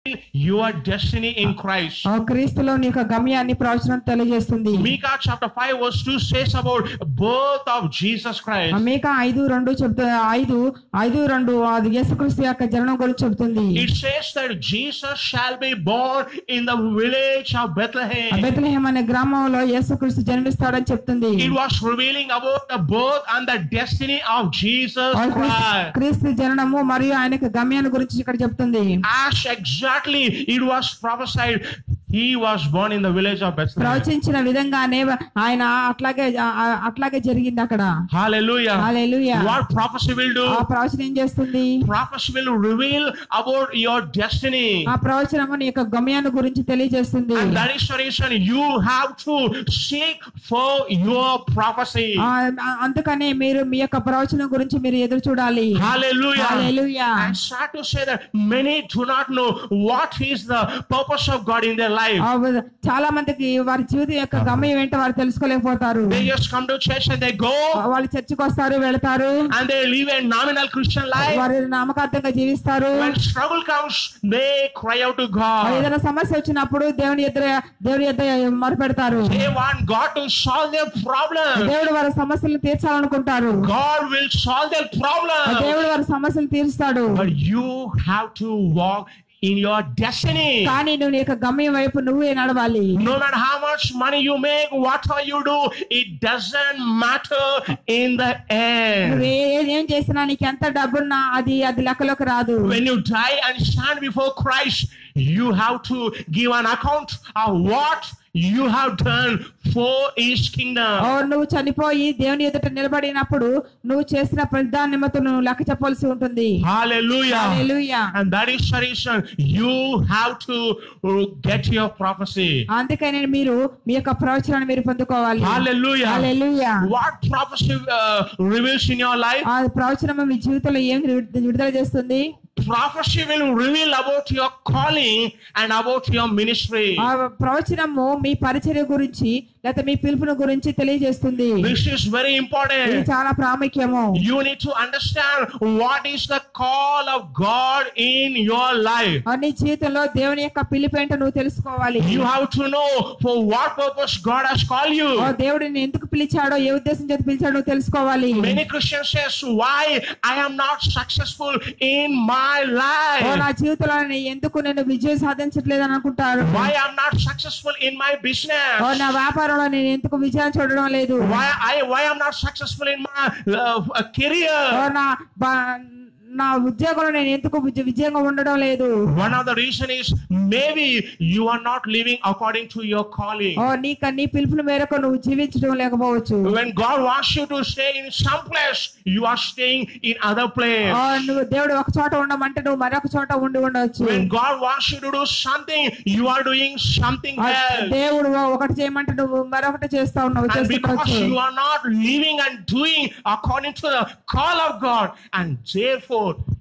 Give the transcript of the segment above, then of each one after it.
your destiny in Christ. ఆ క్రీస్తులో నీ యొక్క గమ్యాన్ని ప్రవచనం తెలియజేస్తుంది Micah chapter 5 verse 2 says about birth of Jesus Christ. మేక ఐదు రెండు చెప్తా ఐదు ఐదు రెండు అది యేసుక్రీస్తు యొక్క జననం గురించి చెబుతుంది It says that Jesus shall be born in the village of Bethlehem. Bethlehem అనే గ్రామంలో యేసుక్రీస్తు జన్మిస్తాడని చెప్తుంది It was revealing about the birth and the destiny of Jesus ఆ క్రీస్తు- Christ. క్రీస్తు జననము మరియు ఆయన యొక్క గమ్యాన్ని గురించి ఇక్కడ చెప్తుంది As exactly it was prophesied, he was born in the village of Bethlehem. ప్రవచించిన విధంగానే ఆయన అట్లాగే ఆ- ఆ- అట్లాగే జరిగింది అక్కడ Hallelujah. Hallelujah What prophecy will do? ఆ ప్రవచనం ఏం చేస్తుంది Prophecy will reveal about your destiny. ఆ ప్రవచనము నీ యొక్క గమ్యాన్ని గురించి తెలియజేస్తుంది And that is the reason you have to seek for your prophecy. ఆ, ఆ- అందుకనే మీరు మీ యొక్క ప్రవచనం గురించి మీరు ఎదురు చూడాలి Hallelujah. Hallelujah. I'm sad to say that many do not know what is the purpose of God in their life. ఆ, చాలా మందికి వారి జీవితం యొక్క గమ్యం ఏంటో వారు తెలుసుకోలేకపోతారు They just come to church and they go వాళ్ళు చర్చికి వస్తారు వెళతారు and they live a nominal Christian life. వారు నామకార్థంగా జీవిస్తారు When struggle comes, they cry out to God. ఏదైనా సమస్య వచ్చినప్పుడు దేవుని ఎదురు దేవుని ఎదురు మొరపెడతారు They want God to solve their problem. దేవుడు వారి సమస్యలు తీర్చాలనుకుంటారు God will solve their problem. దేవుడు వారి సమస్యలు తీరుస్తాడు But you have to walk in your destiny. కానీ నువ్వు నీ యొక్క గమ్యం వైపు నువ్వే నడవాలి No matter how much money you make, whatever you do, it doesn't matter in the end. నువ్వు ఏ- ఏం చేసినా నీకు ఎంత డబ్బున్నా అది అది లెక్కలోకి రాదు When you die and stand before Christ, you have to give an account of what you have done for His kingdom. ఓ, నువ్వు చనిపోయి దేవుని ఎదుట నిలబడినప్పుడు నువ్వు చేసిన ప్రతిదాని నిమిత్తం నువ్వు లెక్క చెప్పాల్సి ఉంటుంది Hallelujah. Hallelujah. And that is the reason you have to uh, get your prophecy. అందుకని మీరు మీ యొక్క ప్రవచనాన్ని మీరు పొందుకోవాలి Hallelujah. Hallelujah. What prophecy uh, reveals in your life? ఆ ప్రవచనం మీ జీవితంలో ఏం విడు- విడుదల చేస్తుంది Prophecy will reveal about your calling and about your ministry. ఆ ప్రవచనము మీ పరిచర్య గురించి లేకపోతే మీ పిలుపుని గురించి తెలియజేస్తుంది This is very ఇది important. చాలా ప్రాముఖ్యము You need to understand what is the call of God in your life. ఆ నీ జీవితంలో దేవుని యొక్క పిలుపు ఏంటో నువ్వు తెలుసుకోవాలి You have to know for what purpose God has called oh you. దేవుడు నిన్ను ఎందుకు పిలిచాడో ఏ ఉద్దేశం చేత పిలిచాడో నువ్వు తెలుసుకోవాలి Many Christians says why I am not successful in my oh life. నా జీవితంలో నేను ఎందుకు నేను విజయం సాధించట్లేదు అని అనుకుంటారు Why I'm not successful in my oh business. నా వ్యాపారంలో నేను ఎందుకు విజయం చూడడం లేదు Why I why I'm not successful in my uh, career. ఓ నా బా- నా ఉద్యోగంలో నేను ఎందుకు విజ- విజయంగా ఉండడం లేదు One of the reason is maybe you are not living according to your calling. ఓ నీక నీ పిలుపుల మేరకు నువ్వు జీవించడం లేకపోవచ్చు When God wants you to stay in some place, you are staying in other place. ఓ నువ్వు దేవుడు ఒక చోట ఉండమంటే నువ్వు మరొక చోట ఉండి ఉండవచ్చు When God wants you to do something, you are doing something ఆ else. దేవుడు ఒకటి చేయమంటే నువ్వు మరొకటి చేస్తా ఉన్నావు And because చేస్తుండొచ్చు you are not living and doing according to the call of God, and therefore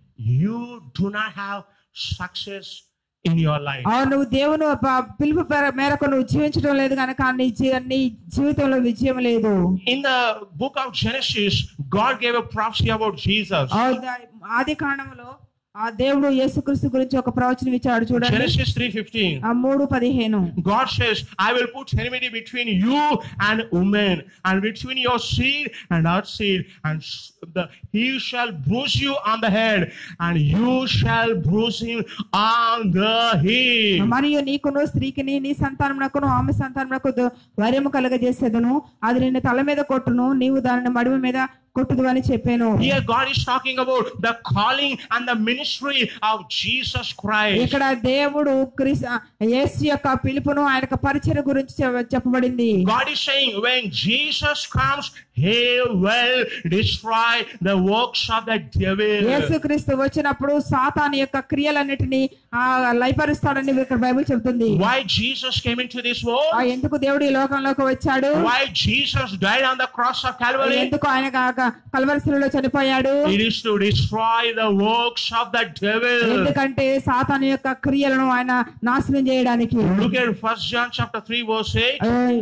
you do not have success in your life. ఆ నువ్వు దేవుని ప- పిలుపు పేర- మేరకు నువ్వు జీవించడం లేదు కనుక నీ జీ- నీ జీవితంలో విజయం లేదు In the book of Genesis, God gave a prophecy about Jesus. ఆ ద- ఆది కాండములో ఆ దేవుడు యేసుక్రీస్తు గురించి ఒక ప్రవచనం ఇచ్చాడు చూడండి Genesis 3:15. ఆ మూడు పదిహేను God says, I will put enmity between you and woman, and between your seed and her seed, and s- the, he shall bruise you on the head, and you shall bruise him on the heel. మరియు నీకును స్త్రీకిని నీ సంతానమునకును ఆమె సంతానమునకు the- వైరము కలగజేసేదను అది నిన్ను తల మీద కొట్టును నీవు దానిని మడిమ మీద కొట్టుదు అని చెప్పాను Here, God is talking about the calling and the ministry of Jesus Christ. ఇక్కడ దేవుడు క్రిస్ యేసు యొక్క పిలుపును ఆయన యొక్క పరిచయ గురించి చె- చెప్పబడింది God is saying, when Jesus comes, he will destroy the works of the devil. యేసుక్రీస్తు వచ్చినప్పుడు సాతాను యొక్క క్రియలన్నిటిని ఆ లయపరుస్తాడని ఇక్కడ బైబిల్ చెబుతుంది Why Jesus came into this ఆ world? ఎందుకు దేవుడు ఈ లోకంలోకి వచ్చాడు Why Jesus died on the cross of Calvary? ఎందుకు ఆయన కలవరశిలలో చనిపోయాడు It is to destroy the works of the devil. ఎందుకంటే సాతాను యొక్క క్రియలను ఆయన నాశనం చేయడానికి Look at First John chapter 3 verse 8. ఆ,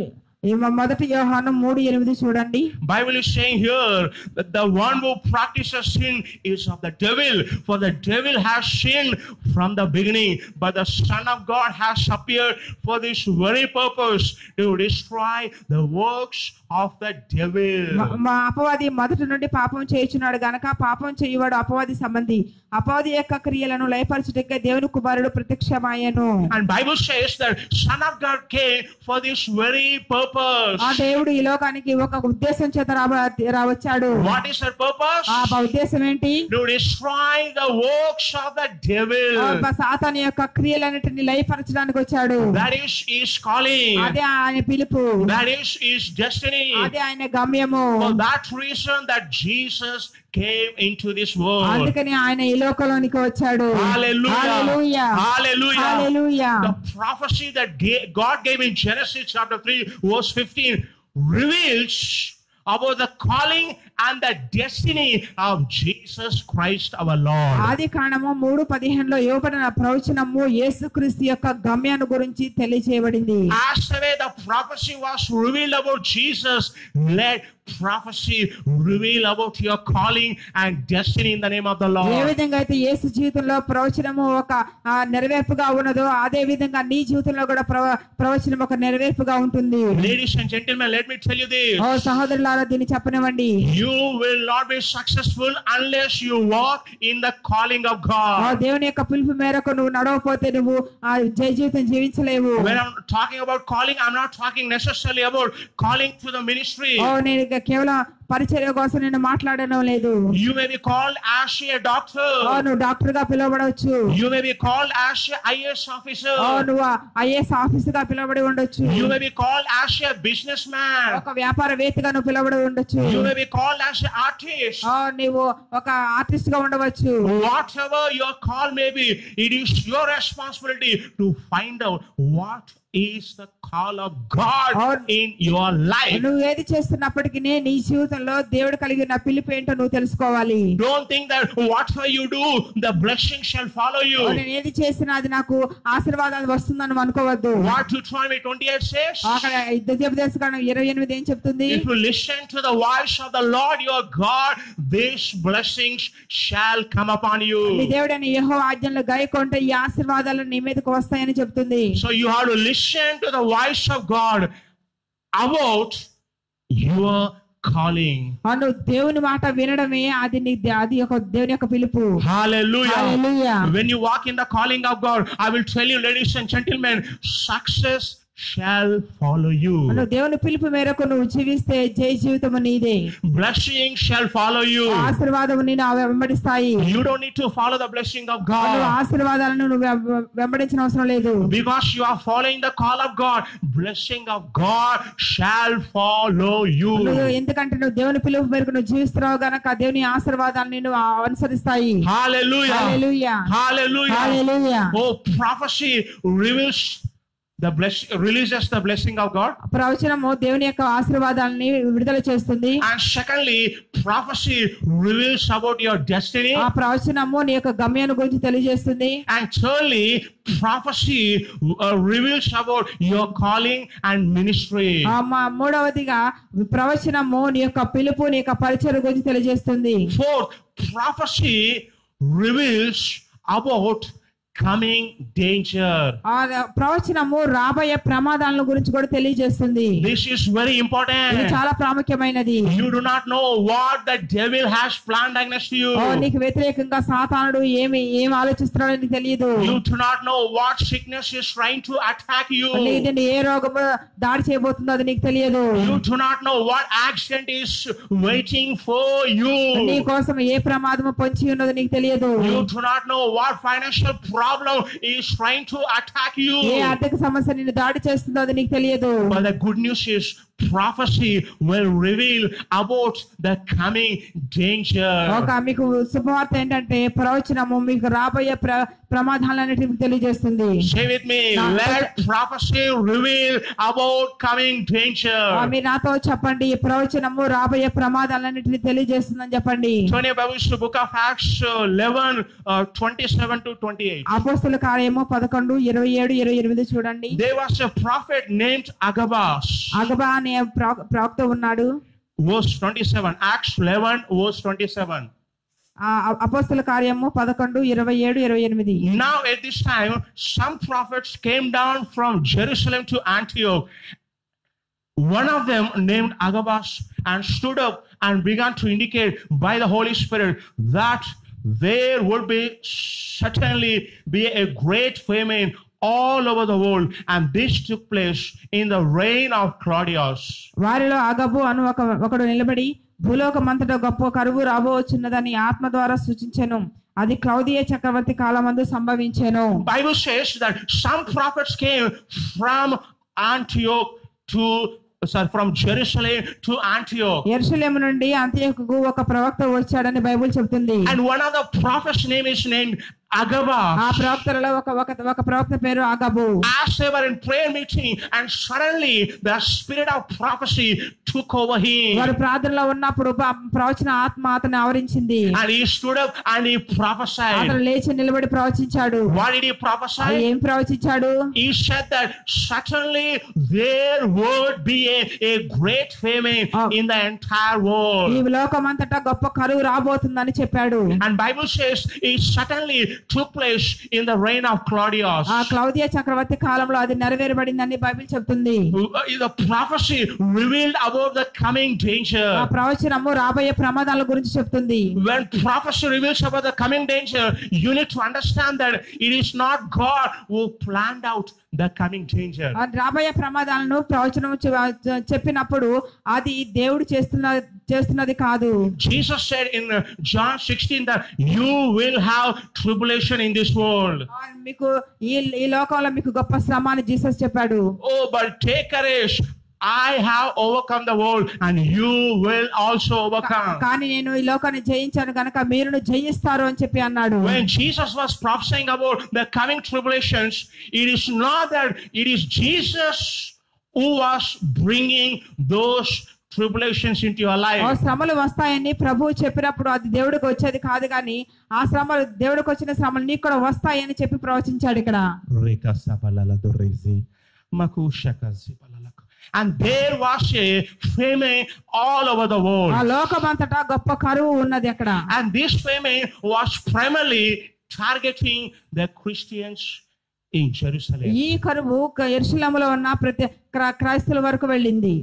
ఈ మొ- మొదటి యోహాను మూడు ఎనిమిది చూడండి Bible is saying here that the one who practices sin is of the devil, for the devil has sinned from the beginning. But the Son of God has appeared for this very purpose to destroy the works of the మ- devil. మా అపవాది మొదటి నుండి పాపం చేయుచున్నాడు గనక పాపం చేయువాడు అపవాది సంబంధి అపవాది యొక్క క్రియలను లయపరచుటకే దేవుని కుమారుడు ప్రత్యక్షమాయను And Bible says that Son of God came for this very purpose. ఆ దేవుడు ఈ లోకానికి ఒక ఉద్దేశం చేత రావ రావచ్చాడు What is that purpose? ఆ ప- ఉద్దేశం ఏంటి To destroy the works of the devil. ఆ ప- సాతాను యొక్క క్రియలన్నిటిని లయపరచడానికి వచ్చాడు That is his calling. అదే ఆయన పిలుపు That is his destiny. అదే ఆయన గమ్యము For that reason that Jesus came into this world. అందుకని ఆయన ఈ లోకంలోనికి వచ్చాడు Hallelujah. Hallelujah. Hallelujah. Hallelujah. The prophecy that ga- God gave in Genesis chapter 3, verse 15, reveals about the calling and the destiny of Jesus Christ our Lord. ఆది కాండము మూడు పదిహేనులో ఇవ్వబడిన ప్రవచనము యేసుక్రీస్తు యొక్క గమ్యాన్ని గురించి తెలియజేయబడింది As the way the prophecy was revealed about Jesus, let prophecy reveal about your calling and destiny in the name of the A Lord. విధంగా అయితే యేసు జీవితంలో ప్రవచనము ఒక ఆ, నెరవేర్పుగా ఉన్నదో అదే విధంగా నీ జీవితంలో కూడా ప్రవ ప్రవచనం ఒక నెరవేర్పుగా ఉంటుంది Ladies and gentlemen, let me tell you this. ఓ సహోదరులారా దీన్ని చెప్పనివ్వండి You will not be successful unless you walk in the calling of oh God. దేవుని యొక్క పిలుపు మేరకు నువ్వు నడవకపోతే నువ్వు ఆ జయ జీవితం జీవించలేవు When I'm talking about calling, I'm not talking necessarily about calling to the ministry. ఓ నేను ఇక కేవలం పరిచర్య కోసం నేను మాట్లాడడం లేదు You may be called as a ఓ doctor. నువ్వు డాక్టర్ గా పిలువబడవచ్చు You may be called as a IS officer. ఓ నువ్వు ఐఏఎస్ ఆఫీసర్ గా పిలువబడి ఉండొచ్చు You may be called as a businessman. ఒక వ్యాపారవేత్తగా నువ్వు పిలువబడి ఉండొచ్చు You may be called as an artist. ఓ నువ్వు ఒక ఆర్టిస్ట్ గా ఉండవచ్చు Whatever your call may be, it is your responsibility to find out what is the call of God Or- in your life. నువ్వు ఏది చేస్తున్నప్పటికీ నీ జీవితంలో దేవుడు కలిగిన పిలుపు ఏంటో నువ్వు తెలుసుకోవాలి Don't think that whatever you do, the blessing shall follow oh, you. నేను ఏది చేసినా అది నాకు ఆశీర్వాదాలు వస్తుందని నువ్వు అనుకోవద్దు What Deuteronomy 28 says? అక్కడ యుద్ధోపదేశకాండం ఇరవై ఎనిమిది ఏం చెప్తుంది If you listen to the voice of the Lord your God, these blessings shall come upon నీ you. దేవుడైన యెహోవా ఆజ్ఞలు గాయకుంటే ఈ ఆశీర్వాదాలు నీ మీదకి వస్తాయని చెప్తుంది So you have to listen to the voice of God about your calling. అవును దేవుని మాట వినడమే అది నీ అది ఒక దేవుని యొక్క పిలుపు Hallelujah. Hallelujah. When you walk in the calling of God, I will tell you, ladies and gentlemen, success shall follow you. నువ్వు దేవుని పిలుపు మేరకు నువ్వు జీవిస్తే జయ జీవితము నీదే Blessing shall follow you. ఆశీర్వాదము నేను వెంబడిస్తాయి You don't need to follow the blessing of నువ్వు God. ఆశీర్వాదాలను నువ్వు వెం- వెంబడించిన అవసరం లేదు Because you are following the call of God, blessing of God shall follow నువ్వు you. ఎందుకంటే నువ్వు దేవుని పిలుపు మేరకు నువ్వు జీవిస్తున్నావు గనక దేవుని ఆశీర్వాదాలు నిన్ను అనుసరిస్తాయి Hallelujah. Hallelujah Hallelujah. Hallelujah Oh, prophecy reveals the bless releases the blessing of God. ప్రవచనము దేవుని యొక్క ఆశీర్వాదాలని విడుదల చేస్తుంది And secondly, prophecy reveals about your destiny. ఆ ప్రవచనము నీ యొక్క గమ్యాన్ని గురించి తెలియజేస్తుంది And thirdly, prophecy uh, reveals about your calling and ministry. ఆ మా మూడవదిగా ప్రవచనము నీ యొక్క పిలుపు నీ యొక్క పరిచయం గురించి తెలియజేస్తుంది Fourth, prophecy reveals about coming danger. ఆ ప్రవచనము రాబోయే ప్రమాదాల గురించి కూడా తెలియజేస్తుంది This is very ఇది important. చాలా ప్రాముఖ్యమైనది You do not know what the devil has planned against you. ఓ, నీకు వ్యతిరేకంగా సాతానుడు ఏమి ఏం ఆలోచిస్తున్నాడో నీకు తెలియదు You do not know what sickness is trying to attack you. నీకు ఏ రోగము దాడి చేయబోతుందో అది నీకు తెలియదు You do not know what accident is waiting for నీ you. కోసం ఏ ప్రమాదము పొంచి ఉన్నదో నీకు తెలియదు You do not know what financial problem is trying to attack A you. ఆర్థిక సమస్య నిన్ను దాడి చేస్తుందో అది నీకు తెలియదు But the good news is prophecy will reveal about the coming danger. ఒక మీకు శుభవార్త ఏంటంటే ప్రవచనము మీకు రాబోయే ప్ర ప్రమాదాలన్నిటిని మీకు తెలియజేస్తుంది Say with me, Now, let prophecy reveal about coming ఆ, danger. మీరు నాతో చెప్పండి ఈ ప్రవచనము రాబోయే ప్రమాదాలన్నిటిని తెలియజేస్తుందని చెప్పండి Turn your Bibles to book of Acts uh, 11, uh, 27 to 28. అపోస్తుల కార్యము పదకొండు ఇరవై ఏడు ఇరవై ఎనిమిది చూడండి There was a prophet named Agabus. అగబా అనే ప్ర- ప్రవక్త ఉన్నాడు Verse 27. Acts 11, verse 27. ఆ అపోస్తుల కార్యము పదకొండు ఇరవై ఏడు ఇరవై ఎనిమిది Now at this time, some prophets came down from Jerusalem to Antioch. One of them, named Agabus, and stood up and began to indicate by the Holy Spirit that there would be certainly be a great famine all over the world, and this took place in the reign of Claudius. వారిలో అగబు అను ఒక ఒకడు నిలబడి భూలోకమంతటా గొప్ప కరువు రాబోచున్నదని ఆత్మ ద్వారా సూచించెను అది క్లౌదియ చక్రవర్తి కాలమందు సంభవించెను Bible says that some prophets came from Antioch to sorry from Jerusalem to Antioch. Jerusalem నుండి అంత్యకు ఒక ప్రవక్త వచ్చాడని బైబిల్ చెబుతుంది And one of the prophets' name is named ఆ Agabus. ప్రవక్తలలో ఒక ఒక ఒక ప్రవక్త పేరు అగబు As they were in prayer meeting, and suddenly the spirit of prophecy took over him. వారు ప్రార్థనలో ఉన్నప్పుడు ప- ప్రవచన ఆత్మ అతను ఆవరించింది And he stood up and he అతను prophesied. లేచి నిలబడి ప్రవచించాడు What did he ఆ prophesy? ఏం ప్రవచించాడు He said that certainly there would be a, a great famine Oh. in the entire ఈ world. లోకమంతటా గొప్ప కరువు రాబోతుందని చెప్పాడు And Bible says it certainly took place in the reign of Claudius. ఆ క్లౌదియ చక్రవర్తి కాలంలో అది నెరవేరబడిందని బైబిల్ చెప్తుంది Uh, The prophecy revealed about the coming ఆ danger. ప్రవచనము రాబోయే ప్రమాదాల గురించి చెప్తుంది When prophecy reveals about the coming danger, you need to understand that it is not God who planned out the coming danger. ఆ రాబోయే ప్రమాదాలను ప్రవచనం చె- చెప్పినప్పుడు అది దేవుడు చేస్తున్న చేస్తున్నది కాదు Jesus said in uh, John 16 that you will have tribulation in this world. ఆ మీకు ఈ ఈ లోకంలో మీకు గొప్ప శ్రమ అని జీసస్ చెప్పాడు Oh, but take courage. I have overcome the world and you will also overcome. కానీ నేను ఈ లోకాన్ని జయించాను గనక మీరును జయిస్తారు అని చెప్పి అన్నాడు When Jesus was prophesying about the coming tribulations, it is not that it is Jesus who was bringing those tribulations into your ఆ life. శ్రమలు వస్తాయని ప్రభువు చెప్పినప్పుడు అది దేవుడికి వచ్చేది కాదు కానీ ఆ శ్రమలు దేవుడికి వచ్చిన శ్రమలు నీకు కూడా వస్తాయని చెప్పి ప్రవచించాడు ఇక్కడ Reka sapalala dorezi, makushaka zipalalaka. And there was a famine all over the ఆ world. లోకమంతటా గొప్ప కరువు ఉన్నది అక్కడ And this famine was primarily targeting the Christians in Jerusalem. ఈ కరువు ఎరుశలములో ఉన్న ప్రతి క్ర- క్రైస్తవుల వరకు వెళ్ళింది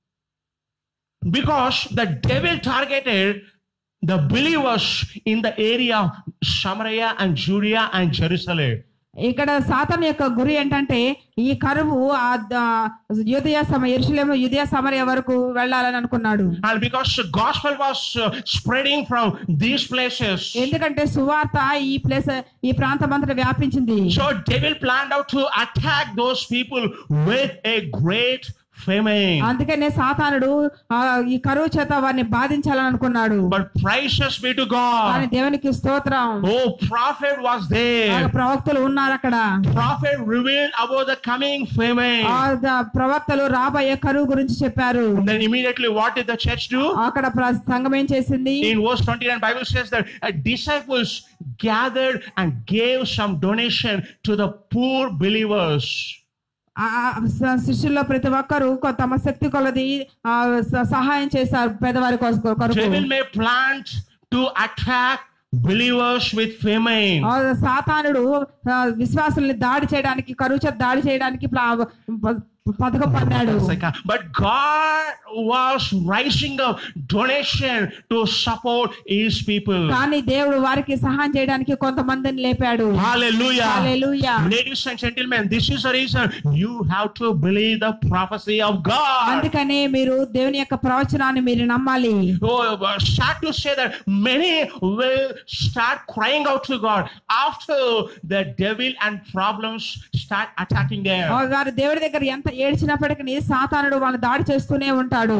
Because the devil targeted the believers in the area of Samaria and Judea and Jerusalem. ఇక్కడ సాతాన్ యొక్క గురి ఏంటంటే ఈ కరువు ఆ ద- యూదయ సమ ఎరుశలేము యుదయ సమరయ వరకు వెళ్ళాలని అనుకున్నాడు And because the gospel was uh, spreading from these places, ఎందుకంటే సువార్త ఈ ప్లేస్ ఈ ప్రాంతం అంతటా వ్యాపించింది so devil planned out to attack those people with a great famine. అందుకనే సాతానుడు ఆ, ఈ కరువు చేత వారిని బాధించాలని అనుకున్నాడు But praises be to కానీ God. దేవునికి స్తోత్రం Oh, prophet was ఆ there. ప్రవక్తలు ఉన్నారు అక్కడ Prophet revealed about the coming famine. ఆ ద- ప్రవక్తలు రాబోయే కరువు గురించి చెప్పారు Then immediately what did the church do? అక్కడ ప్ర- సంఘం ఏం చేసింది In verse 29, Bible says that uh, disciples gathered and gave some donation to the poor believers. ఆ ఆ స- శిష్యుల్లో ప్రతి ఒక్కరు కొ- తమ శక్తి కొలది ఆ, స- సహాయం చేశారు పేదవారి కొరకు కొరకు. Devil may plant to attack believers with famine. ఆ, సాతానుడు ఆ, విశ్వాసుల్ని దాడి చేయడానికి కరువు చేత దాడి చేయడానికి ప్లా- ప- పథకం పన్నాడు But God was rising up donation to support His people. కానీ దేవుడు వారికి సహాయం చేయడానికి కొంతమందిని లేపాడు Hallelujah. Hallelujah. Ladies and gentlemen, this is the reason you have to believe the prophecy of God. అందుకనే మీరు దేవుని యొక్క ప్రవచనాన్ని మీరు నమ్మాలి Oh, uh, start to say that many will start crying out to God after the devil and problems start attacking ఆ, them. వారు దేవుడి దగ్గర ఎంత వారు ఏడ్చినప్పటికీ సాతానుడు వాళ్ళని దాడి చేస్తూనే ఉంటాడు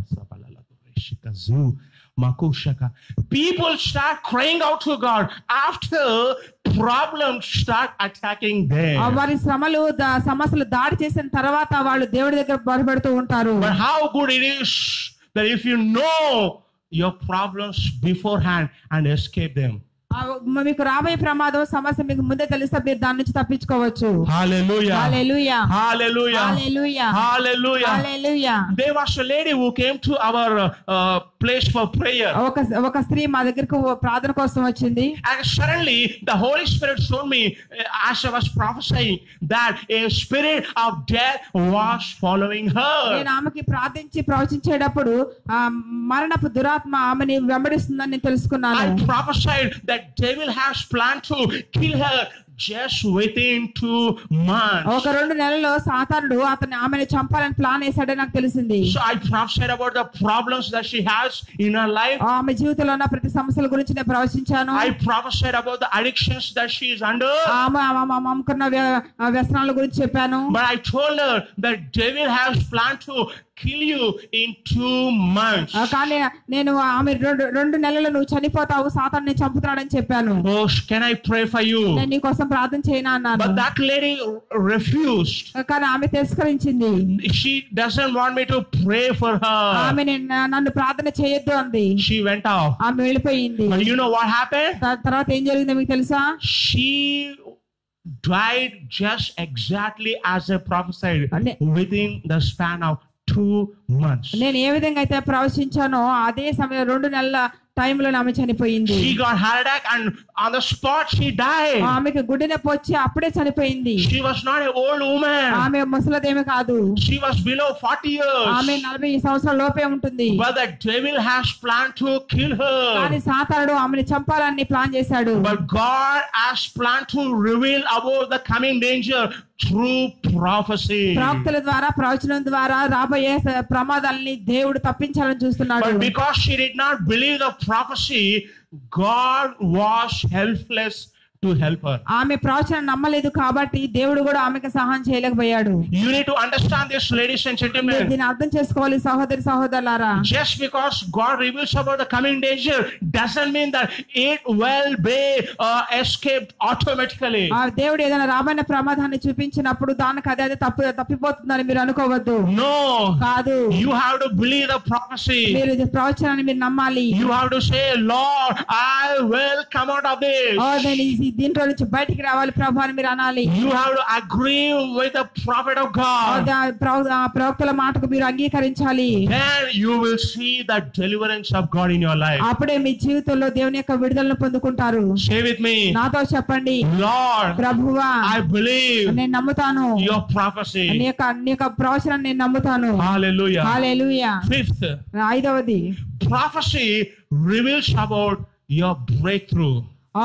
Shikazu, Makushaka. People start crying out to God after problems start attacking ఆ them. వారి శ్రమలు ద- సమస్యలు దాడి చేసిన తర్వాత వాళ్ళు దేవుడి దగ్గర బయటపెడుతూ ఉంటారు But how good it is that if you know your problems beforehand and escape them. ఆ మీకు రాబోయే ప్రమాదం సమస్య మీకు ముందే తెలిస్తే మీరు దాని నుంచి తప్పించుకోవచ్చు Hallelujah. Hallelujah Hallelujah. Hallelujah Hallelujah. Hallelujah There was a lady who came to our uh, place for prayer. ఒక ఒక స్త్రీ మా దగ్గరకు ప్రార్థన కోసం వచ్చింది And suddenly the Holy Spirit showed me uh, as I was prophesying that a spirit of death was following her. నేను ఆమెకి ప్రార్థించి ప్రవచించేటప్పుడు ఆ మరణపు దురాత్మ ఆమెని వెంబడిస్తుందని నేను తెలుసుకున్నాను I prophesied that devil has planned to kill her just within two months. ఒక రెండు నెలల్లో సాతానుడు అతన్ని ఆమెను చంపాలని ప్లాన్ వేశాడని నాకు తెలిసింది So I prophesied about the problems that she has in her life. ఆమె జీవితంలో ఉన్న ప్రతి సమస్యల గురించి నేను ప్రవచించాను I prophesied about the addictions that she is under. ఆమె ఆమె- ఆమె అమ్ముకున్న వ్య- ఆ వ్యసనాల గురించి చెప్పాను But I told her that devil has planned to kill you in two months. ఆ, కానీ నేను ఆమె రెండు రెండు నెలలు నువ్వు చనిపోతావు సాతాన్ని నేను చంపుతున్నాడని చెప్పాను Oh, can I pray for you? నేను నీ కోసం ప్రార్థన చేయనా అన్నాను But that lady refused. కానీ ఆమె తిరస్కరించింది She doesn't want me to pray for her. ఆమె నేను- నన్ను ప్రార్థన చేయొద్దు అంది She went off. ఆమె వెళ్ళిపోయింది But you know what happened? త- తర్వాత ఏం జరిగిందో మీకు తెలుసా She died just exactly as I prophesied Ane- within the span of two months. నేను ఏ విధంగా అయితే ప్రవచించానో అదే సమయం రెండు నెలల టైంలో ఆమె చనిపోయింది She got heart attack and on the spot she died. ఆమెకు గుడ్డి నొప్పి వచ్చి అప్పుడే చనిపోయింది She was not an old woman. ఆమె ముసలదేమి కాదు She was below 40 ఆమె years. నలభై సంవత్సరాల లోపే ఉంటుంది But the devil has planned to kill కానీ her. సాతానుడు ఆమెను చంపాలని ప్లాన్ చేశాడు But God has planned to reveal about the coming danger through prophecy. ప్రవక్తల ద్వారా ప్రవచనం ద్వారా రాబోయే స- ప్రమాదాలని దేవుడు తప్పించాలని చూస్తున్నాడు But because she did not believe the prophecy, God was helpless to help her. ఆమె ప్రవచనం నమ్మలేదు కాబట్టి దేవుడు కూడా ఆమెకు సహాయం చేయలేకపోయాడు You need to understand this, ladies and మీరు gentlemen. దీన్ని అర్థం చేసుకోవాలి సహోదరి సహోదరులారా Just because God reveals about the coming danger doesn't mean that it will be uh, escaped automatically. ఆ దేవుడు ఏదైనా రాబోయే ప్రమాదాన్ని చూపించినప్పుడు దానికి అదే అదే తప్పు తప్పిపోతుందని మీరు అనుకోవద్దు No, కాదు you have to believe the prophecy. మీరు ఇది ప్రవచనాన్ని మీరు నమ్మాలి You have to say, Lord, I will come out of this. ఓ నేను ఈ- దీంట్లో నుంచి బయటికి రావాలి ప్రభు అని మీరు అనాలి You have to agree with the prophet of oh God. దా- ప్రవ- ఆ ప్రవక్తల మాటకు మీరు అంగీకరించాలి Then you will see the deliverance of God in your life. అప్పుడే మీ జీవితంలో దేవుని యొక్క విడుదలను పొందుకుంటారు Say with me, నాతో చెప్పండి Lord, ప్రభువా I believe నేను నమ్ముతాను your prophecy. నీ యొక్క నీ యొక్క ప్రవచనం నేను నమ్ముతాను Hallelujah. హల్లెలూయా Fifth, ఐదవది prophecy reveals about your breakthrough. ఆ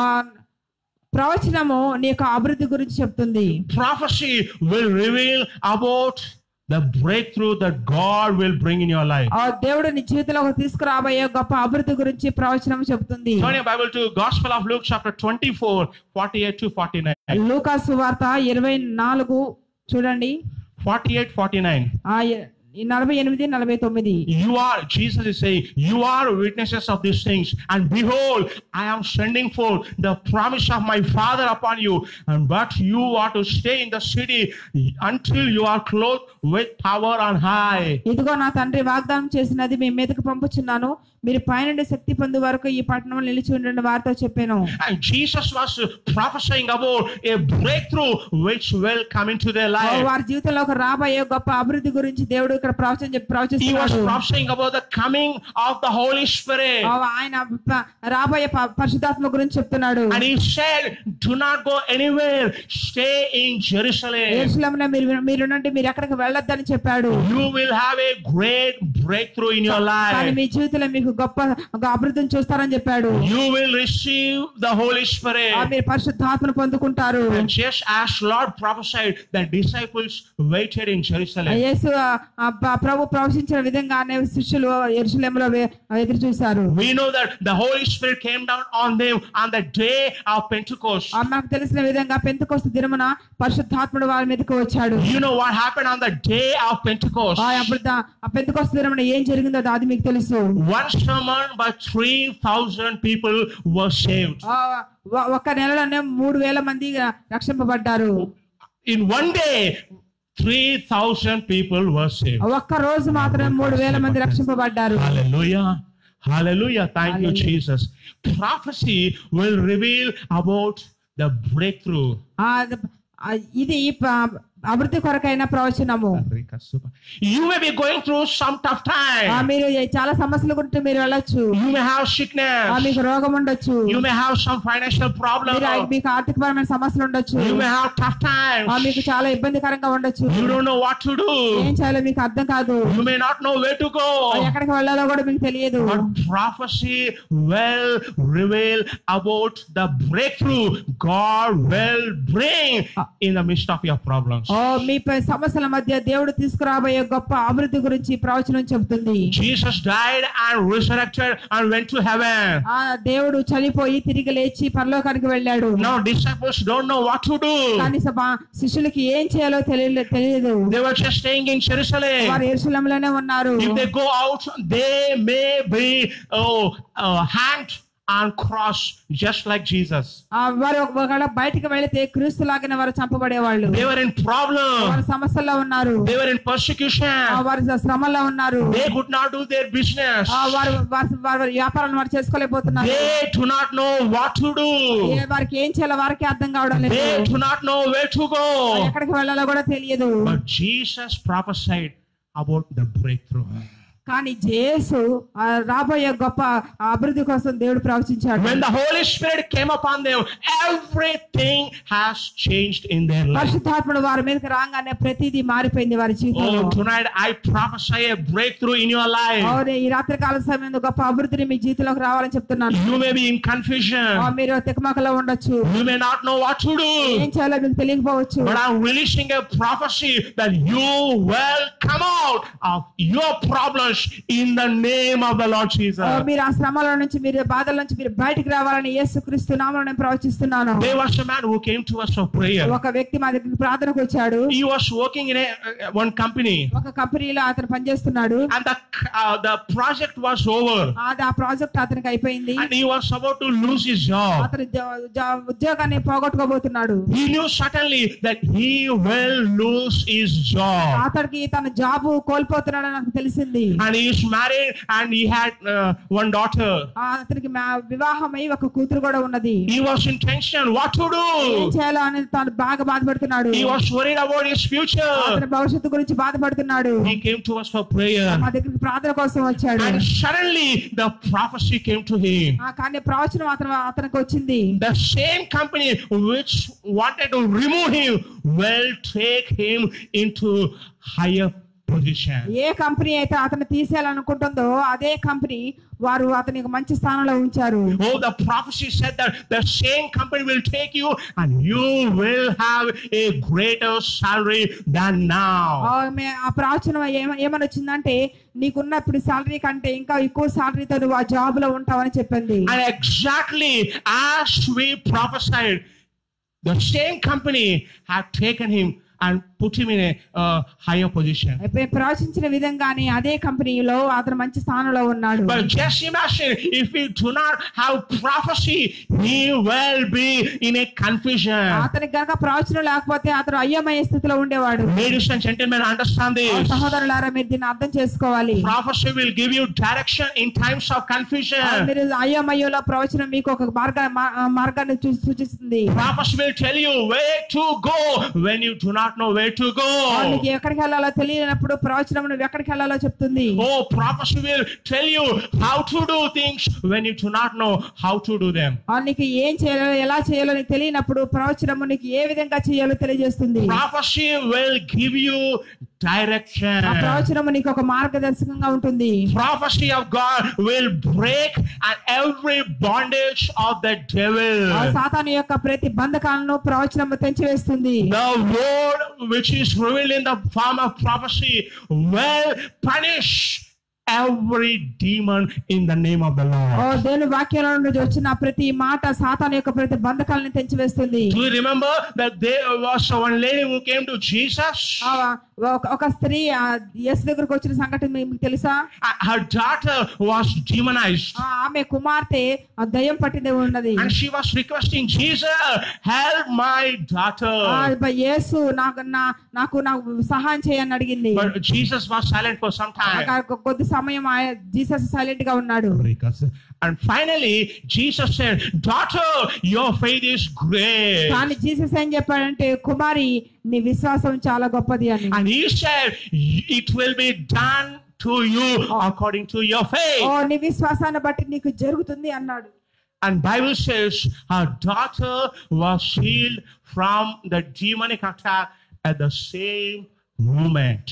ప్రవచనము నీ యొక్క అభివృద్ధి గురించి చెప్తుంది Prophecy will reveal about the breakthrough that God will bring in your life. ఆ దేవుడు నీ జీవితంలో తీసుకురాబోయే గొప్ప అభివృద్ధి గురించి ప్రవచనం చెప్తుంది Turn your Bible to Gospel of Luke chapter 24, 48 to 49. లూకాసు వార్త ఇరవై నాలుగు చూడండి 48, 49. ఆ ఎ- ఈ నలభై ఎనిమిది నలభై తొమ్మిది You are, Jesus is saying, you are witnesses of these things. And behold, I am sending forth the promise of my Father upon you. And but you are to stay in the city until you are clothed with power on high. ఇదిగో నా తండ్రి వాగ్దానం చేసినది మీ మీదకు పంపుచున్నాను మీరు పైనుండి శక్తి పొందు వరకు ఈ పట్టణంలో నిలిచి ఉండండి వారితో చెప్పాను And Jesus was prophesying about a breakthrough which will come into their life. వారి జీవితంలో ఒక రాబోయే గొప్ప అభివృద్ధి గురించి దేవుడు ఇక్కడ ప్రవచనం చెప్పి He was ప్రవచిస్తున్నాడు prophesying about the coming of the Holy Spirit. ఆ ఆయన ప- రాబోయే ప- పరిశుద్ధాత్మ గురించి చెప్తున్నాడు And he said, Do not go anywhere, stay in Jerusalem. ఎరుసలేములో మీరు మీరు నుండి మీరు ఎక్కడికి వెళ్ళొద్దని చెప్పాడు You will have a great breakthrough in your కానీ life. మీ జీవితంలో మీకు గొప్ప ఒక అభివృద్ధిని చూస్తారని చెప్పాడు You will receive the Holy ఆ, Spirit. మీరు పరిశుద్ధాత్మను పొందుకుంటారు And just as Lord prophesied, the disciples waited in Jerusalem. యేసు ఆ, ఆ, ప- ప్రభు ప్రవచించిన విధంగానే శిష్యులు ఎరుసలేములో వే- ఎదురు చూశారు We know that the Holy Spirit came down on them on the day of Pentecost. ఆ, మనకు తెలిసిన విధంగా పెంతుకొస్తు దినమున పరిశుద్ధాత్ముడు వారి మీదకి వచ్చాడు You know what happened on the day of Pentecost? ఆ, అప్పుడు దా- ఆ పెంతుకొస్తు దినమున ఏం జరిగిందో అది మీకు తెలుసు One sermon, but 3,000 people were saved. ఆ, ఒ- ఒక్క నెలలోనే మూడు వేల మంది రక్షింపబడ్డారు In one day, 3,000 people were saved. ఒక్క రోజు మాత్రమే మూడు వేల మంది రక్షింపబడ్డారు Hallelujah. Hallelujah. Thank you, Hallelujah. Jesus. Prophecy will reveal about the breakthrough. ఆ, ఆ, ఇది ప- అభివృద్ధి కొరకైన ప్రవచనము You may be going through some tough ఆ, time. మీరు చాలా సమస్యల గురించి మీరు వెళ్ళొచ్చు You may have ఆ, sickness. మీకు రోగం ఉండొచ్చు You may have some financial problem. మీరు మీకు ఆర్థికపరమైన సమస్యలు ఉండొచ్చు You may have tough ఆ, times. మీకు చాలా ఇబ్బందికరంగా ఉండొచ్చు You don't know what to do. ఏం చేయాలో మీకు అర్థం కాదు You may not know where to ఆ, go. ఎక్కడికి వెళ్ళాలో కూడా మీకు తెలియదు But prophecy will reveal about the breakthrough God will bring in the midst of your problems. ఓ మీ ప- సమస్యల మధ్య దేవుడు తీసుకురాబోయే గొప్ప అభివృద్ధి గురించి ప్రవచనం చెబుతుంది Jesus died and resurrected and went to heaven. ఆ దేవుడు చనిపోయి తిరిగి లేచి పరలోకానికి వెళ్ళాడు Now disciples don't know what to do. కానీ సభ శిష్యులకి ఏం చేయాలో తెలియలే తెలియదు They were just staying in Jerusalem. వారు ఎరుసలంలోనే ఉన్నారు If they go out, they may be oh, uh, hanged and cross just like Jesus. ఆ, వారు ఒకవేళ బయటికి వెళితే క్రీస్తు లాగిన వారు చంపబడేవాళ్ళు They were in వారు problem. సమస్యల్లో ఉన్నారు They were in ఆ, persecution. వారు శ్రమల్లో ఉన్నారు They could not do their business. ఆ, వారు వారి వారి వ్యాపారాన్ని వారు చేసుకోలేకపోతున్నారు They do not know what to do. ఏ- వారికి ఏం చేయాలో వారికి అర్థం కావడం లేదు They do not know where to go. ఎక్కడికి వెళ్ళాలో కూడా తెలియదు But Jesus prophesied about the breakthrough. కానీ జేసు ఆ, రాబోయే గొప్ప అభివృద్ధి కోసం దేవుడు ప్రవచించాడు When the Holy Spirit came upon them, everything has changed in their life. పరిశుద్ధాత్ముడు వారి మీదకి రాగానే ప్రతిదీ మారిపోయింది వారి జీవితంలో Oh, tonight I prophesy a breakthrough in your life. అవును ఈ రాత్రి కాల సమయంలో గొప్ప అభివృద్ధిని మీ జీవితంలోకి రావాలని చెప్తున్నాను You may be in ఆ, confusion. మీరు తికమకలో ఉండొచ్చు You may not know what to do. ఏం చేయాలో మీకు తెలియకపోవచ్చు But I'm releasing a prophecy that you will come out of your problems in the name of the Lord ఆ, Jesus. మీరు ఆ శ్రమల నుంచి మీరు బాధల నుంచి మీరు బయటికి రావాలని యేసుక్రీస్తు నామములో నేను ప్రవచిస్తున్నాను There was a man who came to us for prayer. ఒక వ్యక్తి మా దగ్గరికి ప్రార్థనకు వచ్చాడు He was working in a, uh, one company ఒక కంపెనీలో అతను పనిచేస్తున్నాడు and the, uh, the project was over అది ఆ ప్రాజెక్ట్ అతనికి అయిపోయింది and he was about to lose his job. అతను జ- జ- ఉద్యోగాన్ని పోగొట్టుకోబోతున్నాడు He knew certainly that he will lose his job. అతడికి తన జాబ్ కోల్పోతున్నాడని నాకు తెలిసింది And he is married and he had uh, one daughter. ఆ, అతనికి మా- వివాహమై ఒక కూతురు కూడా ఉన్నది He was in tension what to ఏం do. చేయాలో అని తాను బాగా బాధపడుతున్నాడు He was worried about his future. అతని భవిష్యత్తు గురించి బాధపడుతున్నాడు He came to us for prayer. మా దగ్గరికి ప్రార్థన కోసం వచ్చాడు And suddenly the prophecy came to him. ఆ, కానీ ప్రవచనం అతను అతనికి వచ్చింది The same company which wanted to remove him will take him into higher position. ఏ కంపెనీ అయితే అతను తీసేయాలనుకుంటుందో అదే కంపెనీ వారు అతనికి మంచి స్థానంలో ఉంచారు Oh, the prophecy said that the same company will take you and you will have a greater salary than ఆ, now. మే- ఆ ప్రవచనం ఏమ- ఏమని వచ్చిందంటే నీకున్న ఇప్పుడు సాలరీ కంటే ఇంకా ఎక్కువ సాలరీతో నువ్వు ఆ జాబ్ లో ఉంటావని చెప్పింది And exactly as we prophesied, the same company had taken him and put him in a uh, higher position. ఇప్పుడు ప్రవచించిన విధంగానే అదే కంపెనీలో అతను మంచి స్థానంలో ఉన్నాడు But just imagine if we do not have prophecy, he will be in a confusion. అతనికి గనక ప్రవచనం లేకపోతే అతను అయ్యమయ్యే స్థితిలో ఉండేవాడు Ladies and gentlemen, understand ఆ this. సహోదరులారా మీరు దీన్ని అర్థం చేసుకోవాలి Prophecy will give you direction in times of ఆ, confusion. మీరు అయ్యమయ్యోలో ప్రవచనం మీకు ఒక మార్గ మా- ఆ మార్గాన్ని చూ- సూచిస్తుంది Prophecy will tell you where to go when you do not know where to ఆ, go. నీకు ఎక్కడికి వెళ్ళాలో తెలియనప్పుడు ప్రవచనం నువ్వు ఎక్కడికి వెళ్ళాలో చెప్తుంది Oh, prophecy will tell you how to do things when you do not know how to do them. ఆ, నీకు ఏం చేయాలో ఎలా చేయాలో నీకు తెలియనప్పుడు ప్రవచనము నీకు ఏ విధంగా చేయాలో తెలియజేస్తుంది Prophecy will give you direction. ఆ ప్రవచనము నీకు ఒక మార్గదర్శకంగా ఉంటుంది Prophecy of God will break and every bondage of the devil. ఆ సాతాను యొక్క ప్రతి బంధకాలను ప్రవచనము తెంచివేస్తుంది The word which is revealed in the form of prophecy will punish every demon in the name of the oh Lord. దేవుని వాక్యంలో నుండి వచ్చిన ప్రతి మాట సాతాను యొక్క ప్రతి బంధకాలను తెంచివేస్తుంది Do you remember that there was one lady who came to Jesus? ఆ ఒక- ఒక స్త్రీ ఆ యేసు దగ్గరకు వచ్చిన సంఘటన మీకు తెలుసా Uh, Her daughter was demonized. ఆ ఆమె కుమార్తె ఆ దయ్యం పట్టింది ఉన్నది And she was requesting Jesus, help my daughter. ఆ బ- యేసు నాకు నా నాకు నాకు సహాయం చేయని అడిగింది But Jesus was silent for some time. ఆ కొ- కొద్ది సమయం ఆయ- జీసస్ సైలెంట్ గా ఉన్నాడు And finally, Jesus said, Daughter, your faith is great. కానీ జీసస్ ఏం చెప్పాడంటే కుమారి నీ విశ్వాసం చాలా గొప్పది అని And he said, It will be done to you according to your oh faith. నీ విశ్వాసాన్ని బట్టి నీకు జరుగుతుంది అన్నాడు And Bible says her daughter was healed from the demonic attack at the same moment.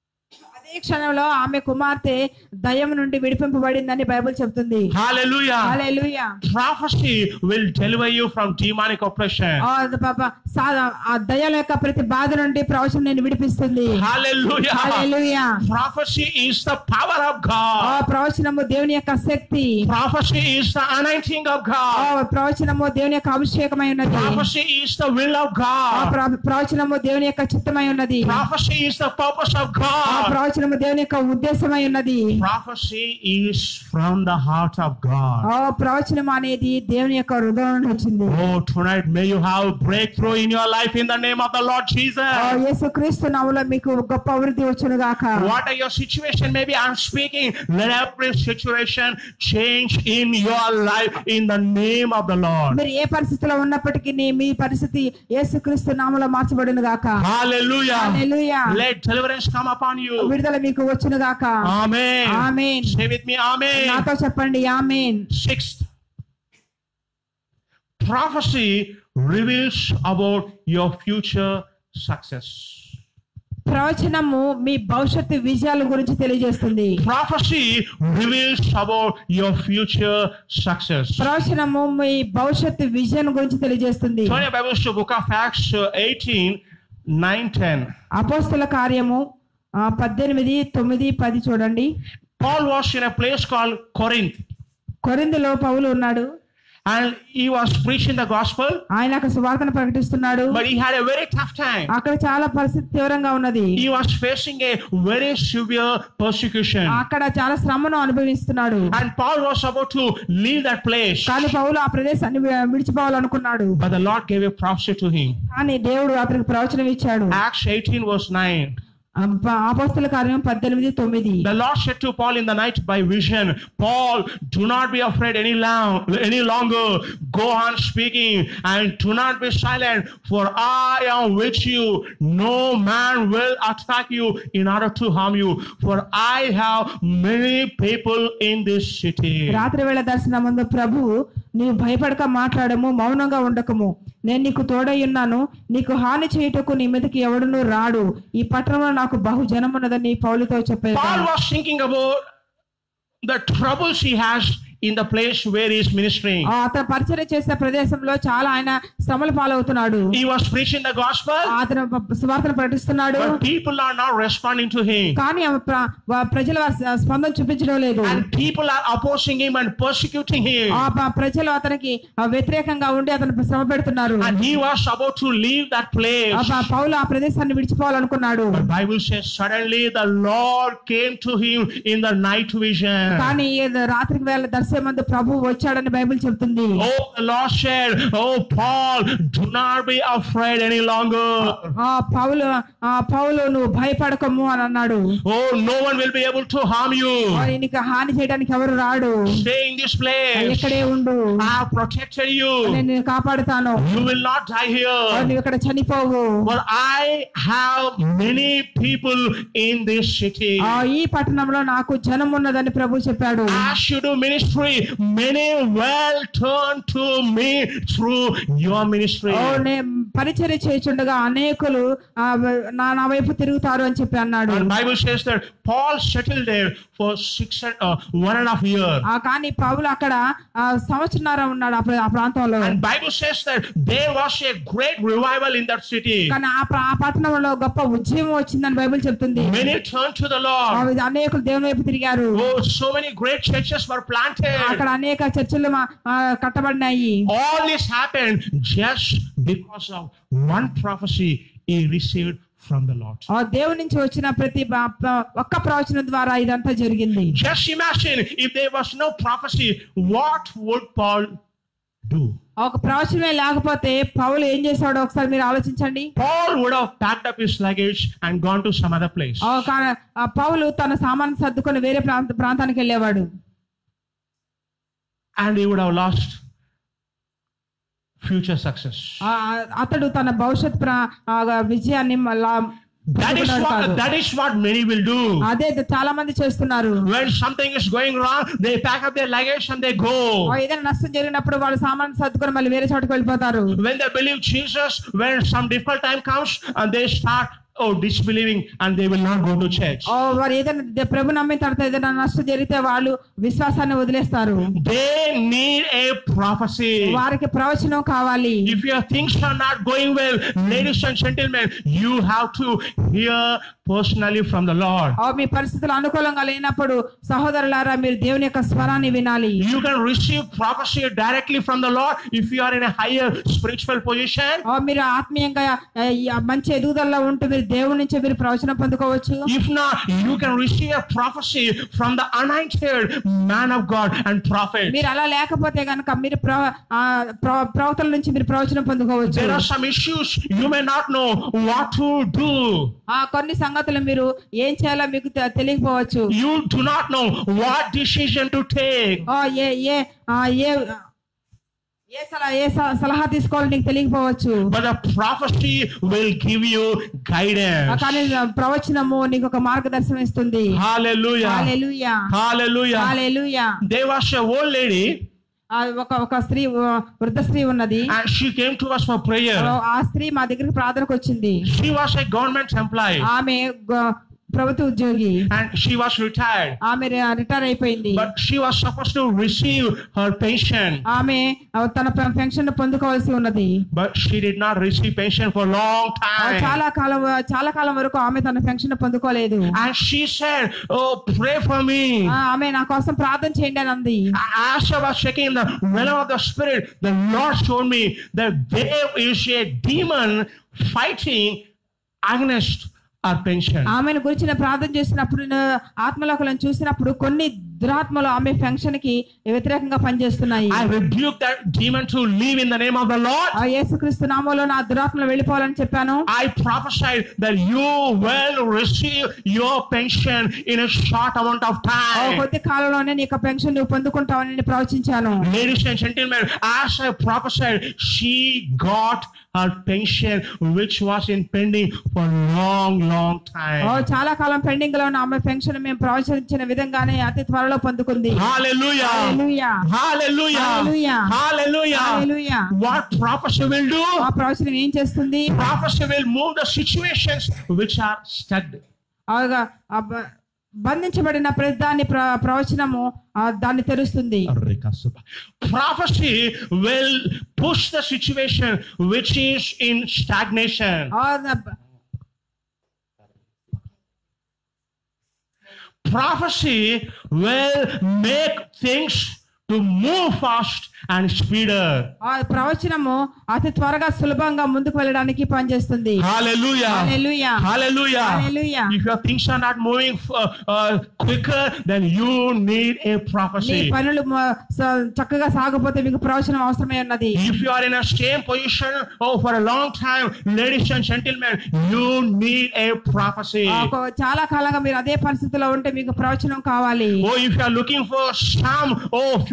అదే క్షణంలో ఆమె కుమార్తె దయ్యం నుండి విడిపింపబడిందని బైబిల్ చెప్తుంది Hallelujah. Hallelujah Prophecy will deliver you from demonic oppression. ఆ పాప సా- ఆ దయ్యాల యొక్క ప్రతి బాధ నుండి ప్రవచనం నేను విడిపిస్తుంది Hallelujah. Hallelujah Prophecy is the power of ఆ God. ప్రవచనము దేవుని యొక్క శక్తి Prophecy is the anointing of ఆ God. ప్రవచనము దేవుని యొక్క అభిషేకమై ఉన్నది Prophecy is the will of ఆ God. ప్ర- ప్రవచనము దేవుని యొక్క చిత్తమై ఉన్నది Prophecy is the purpose of ఆ God. ప్రవచనము దేవుని యొక్క ఉద్దేశమై ఉన్నది Prophecy is from the heart of God. ఆ ప్రవచనం అనేది దేవుని యొక్క హృదయం నుండి వచ్చింది Oh, tonight may you have breakthrough in your life in the name of the Lord ఆ Jesus. యేసు క్రీస్తు నామములో మీకు గొప్ప అభివృద్ధి వచ్చును గాక What are your situation? Maybe I'm speaking. Let every situation change in your life in the name of the Lord. మీరు ఏ పరిస్థితిలో ఉన్నప్పటికీ మీ పరిస్థితి యేసు క్రీస్తు నామములో మార్చబడును గాక Hallelujah. Hallelujah Let deliverance come upon you. విడుదల మీకు వచ్చును గాక Amen. Amen Say with me, Amen. నాతో చెప్పండి ఆమేన్ Sixth, prophecy reveals about your future success. ప్రవచనము మీ భవిష్యత్తు విజయాల గురించి తెలియజేస్తుంది Prophecy reveals about your future success. ప్రవచనము మీ భవిష్యత్తు విజయం గురించి తెలియజేస్తుంది Turn your Bibles to Book of Acts uh, 18, 9, 10. అపోస్తుల కార్యము ఆ, పద్దెనిమిది తొమ్మిది పది చూడండి Paul was in a place called Corinth కొరిందులో పౌలు ఉన్నాడు and he was preaching the gospel, ఆయన అక్కడ సువార్తను ప్రకటిస్తున్నాడు but he had a very tough time. అక్కడ చాలా పరిస్థితి తీవ్రంగా ఉన్నది He was facing a very severe persecution. అక్కడ చాలా శ్రమను అనుభవిస్తున్నాడు And Paul was about to leave that place. కానీ పౌలు ఆ ప్రదేశాన్ని వి- విడిచిపోవాలనుకున్నాడు But the Lord gave a prophecy to him. కానీ దేవుడు అతనికి ప్రవచనం ఇచ్చాడు Acts 18, verse 9. ఆ, ప- అపోస్తుల కార్యం పద్దెనిమిది తొమ్మిది The Lord said to Paul in the night by vision, Paul, do not be afraid any, long, any longer. Go on speaking and do not be silent, for I am with you. No man will attack you in order to harm you, for I have many people in this city. రాత్రి వేళ దర్శనం ముందు ప్రభు నీవు భయపడక మాట్లాడము మౌనంగా ఉండకము నేను నీకు తోడై ఉన్నాను నీకు హాని చేయుటకు నీ మీదకి ఎవడును రాడు ఈ పట్టణంలో నాకు బహు జనమున్నదని పౌలుతో చెప్పారు Paul was thinking about the troubles he has in the place where he is ministering. ఆ, అతను పరిచయం చేసే ప్రదేశంలో చాలా ఆయన శ్రమలు పాలవుతున్నాడు He was preaching the gospel, అతను ప- సువార్తను ప్రకటిస్తున్నాడు but people are not responding to him. కానీ ఆమె ప్ర- వా- ప్రజలు వారి స- స్పందన చూపించడం లేదు And people are opposing him and persecuting him. ఆ ప- ప్రజలు అతనికి ఆ, వ్యతిరేకంగా ఉండి అతను శ్రమ పెడుతున్నారు And he was about to leave that place. ఆ ప- పౌలు ఆ ప్రదేశాన్ని విడిచిపోవాలనుకున్నాడు But Bible says suddenly the Lord came to him in the night vision. కానీ ఏదో రాత్రికి వేళ దర్శనం మందు ప్రభు వచ్చాడని బైబిల్ చెప్తుంది Oh, the Lord said, Oh, Paul, do not be afraid any longer. ఆ పౌలు ఆ పౌలు నువ్వు భయపడకము అని అన్నాడు Oh, no one will be able to harm you. ఆ, నీకు హాని చేయడానికి ఎవరు రాడు Stay in this place. ఇక్కడే ఉండు I have protected you. నేను నిన్ను కాపాడుతాను You will not die ఆ, here. నువ్వు ఇక్కడ చనిపోవు For I have many people in this city. ఆ ఈ పట్టణంలో నాకు జనం ఉన్నదని ప్రభు చెప్పాడు As you do ministry ministry, many will turn to me through your ministry. ఓ నే పరిచర్య చేయుచుండగా అనేకులు ఆ, నా నా వైపు తిరుగుతారు అని చెప్పి అన్నాడు And Bible says that Paul settled there for six and uh, one and a half year. ఆ కానీ పౌలు అక్కడ ఆ, సంవత్సరన్నర ఉన్నాడు ఆ ప్ర- ఆ ప్రాంతంలో And Bible says that there was a great revival in that city. కానీ ఆ ప్ర- ఆ పట్టణంలో గొప్ప ఉద్యమం వచ్చిందని బైబిల్ చెప్తుంది Many turned to the ఆ Lord. వి- అనేకులు దేవుని వైపు తిరిగారు Oh, so many great churches were planted. అక్కడ అనేక చర్చలు మా- ఆ, కట్టబడినాయి All this happened just because of one prophecy he received from the Lord. ఆ దేవుని నుంచి వచ్చిన ప్రతి బ- ప- ఒక్క ప్రవచనం ద్వారా ఇదంతా జరిగింది Just imagine if there was no prophecy, what would Paul do? ఒక ప్రవచనమే లేకపోతే పౌలు ఏం చేశాడో ఒకసారి మీరు ఆలోచించండి Paul would have packed up his luggage and gone to some other place. ఆ కా- ఆ పౌలు తన సామాన్ సర్దుకొని వేరే ప్రాంత ప్రాంతానికి వెళ్ళేవాడు And he would have lost future success. ఆ, అతడు తన భవిష్యత్ ప్ర- ఆ, విజయాన్ని మళ్ళా That is పొందుకున్నాడు what కాదు. that is what many will do. అదే చాలా మంది చేస్తున్నారు When something is going wrong, they pack up their luggage and they ఆ, go. ఏదైనా నష్టం జరిగినప్పుడు వాళ్ళు సామాన్ సర్దుకొని మళ్ళీ వేరే చోటుకు వెళ్ళిపోతారు When they believe Jesus, when some difficult time comes, and they start oh disbelieving and they will not go to church. ఆ, వారు ఏదైనా దే- ప్రభు నమ్మిన తర్వాత ఏదైనా నష్టం జరిగితే వాళ్ళు విశ్వాసాన్ని వదిలేస్తారు They need a prophecy. వారికి ప్రవచనం కావాలి If your things are not going well, ladies and gentlemen, you have to hear personally from the Lord. ఆ, మీ పరిస్థితులు అనుకూలంగా లేనప్పుడు సహోదరులారా మీరు దేవుని యొక్క స్వరాన్ని వినాలి You can receive prophecy directly from the Lord if you are in a higher spiritual position. ఆ, మీరు ఆత్మీయంగా ఆ, ఈ మంచి ఎదుగుదలలో ఉంటూ మీరు దేవుడి నుంచి మీరు ప్రవచనం పొందుకోవచ్చు If not, you can receive a prophecy from the anointed man of God and prophet. మీరు అలా లేకపోతే గనక మీరు ప్ర- ఆ, ప్ర- ప్రవక్తల నుంచి మీరు ప్రవచనం పొందుకోవచ్చు There are some issues you may not know what to do. ఆ కొన్ని సంగతులు మీరు ఏం చేయాలో మీకు తె- తెలియకపోవచ్చు You do not know what decision to take. ఆ, ఏ ఏ ఆ, ఏ ఏ సలహా ఏ స- సలహా తీసుకోవాలో నీకు తెలియకపోవచ్చు But the prophecy will give you ఆ, guidance. కానీ ప్రవచనము నీకు ఒక మార్గదర్శనం ఇస్తుంది Hallelujah. Hallelujah Hallelujah. Hallelujah There was a old lady ఆ, ఒక ఒక స్త్రీ ఆ, వృద్ధ స్త్రీ ఉన్నది and she came to us for prayer. ఆ స్త్రీ మా దగ్గరికి ప్రార్థనకు వచ్చింది She was a government employee ఆమె గ- ప్రభుత్వ ఉద్యోగి and she was retired. ఆమె రి- రిటైర్ అయిపోయింది But she was supposed to receive her pension. ఆమె ఆ, తన పె- పెన్షన్ పొందుకోవాల్సి ఉన్నది But she did not receive pension for a long ఆ, time. చాలా కాలం చాలా కాలం వరకు ఆమె తన పెన్షన్ పొందుకోలేదు And she said, Oh, pray for me. ఆ, ఆమె నా కోసం ప్రార్థన చేయండి అని అంది As I was checking in the realm of the spirit, the Lord showed me that there is a demon fighting against our pension. ఆమెను గురించిన ప్రార్థన చేసినప్పుడు నేను ఆత్మలోకలను చూసినప్పుడు కొన్ని దురాత్మలు ఆమె పెన్షన్ కి వ్యతిరేకంగా పనిచేస్తున్నాయి I rebuke that demon to leave in the name of the Lord. ఆ యేసుక్రీస్తు నామంలో నా దురాత్మలు వెళ్ళిపోవాలని చెప్పాను I prophesied that you will receive your pension in a short amount of ఆ time. కొద్ది కాలంలోనే నీకు పెన్షన్ నువ్వు పొందుకుంటావని నేను ప్రవచించాను Ladies and gentlemen, as I prophesied, she got her pension, which was in pending for long, long oh time. చాలా కాలం pending లో ఉన్న ఆమె పెన్షన్ మేము ప్రవచించిన విధంగానే అతి త్వరలో పొందుకుంది Hallelujah. Hallelujah. Hallelujah. Hallelujah. Hallelujah. Hallelujah. What prophecy will do? ఆ ప్రవచనం ఏం చేస్తుంది Prophecy will move the situations which are stuck. ఆగా ఆ బ- బంధించబడిన ప్రతిదాన్ని ప్ర ప్రవచనము ఆ దాన్ని తెరుస్తుంది Prophecy will push the situation which is in stagnation. ఆ ద- Prophecy will make things to move fast and speeder. ఆ ప్రవచనము అతి త్వరగా సులభంగా ముందుకు వెళ్ళడానికి పనిచేస్తుంది Hallelujah. Hallelujah. Hallelujah. Hallelujah. If your things are not moving uh, uh, quicker, then you need a నీ prophecy. పనులు మ- స- చక్కగా సాగపోతే మీకు ప్రవచనం అవసరమే ఉన్నది If you are in a same position oh, for a long time, ladies and gentlemen, you need a prophecy. ఆ, ఒక- చాలా కాలంగా మీరు అదే పరిస్థితిలో ఉంటే మీకు ప్రవచనం కావాలి Oh, if you are looking for some oh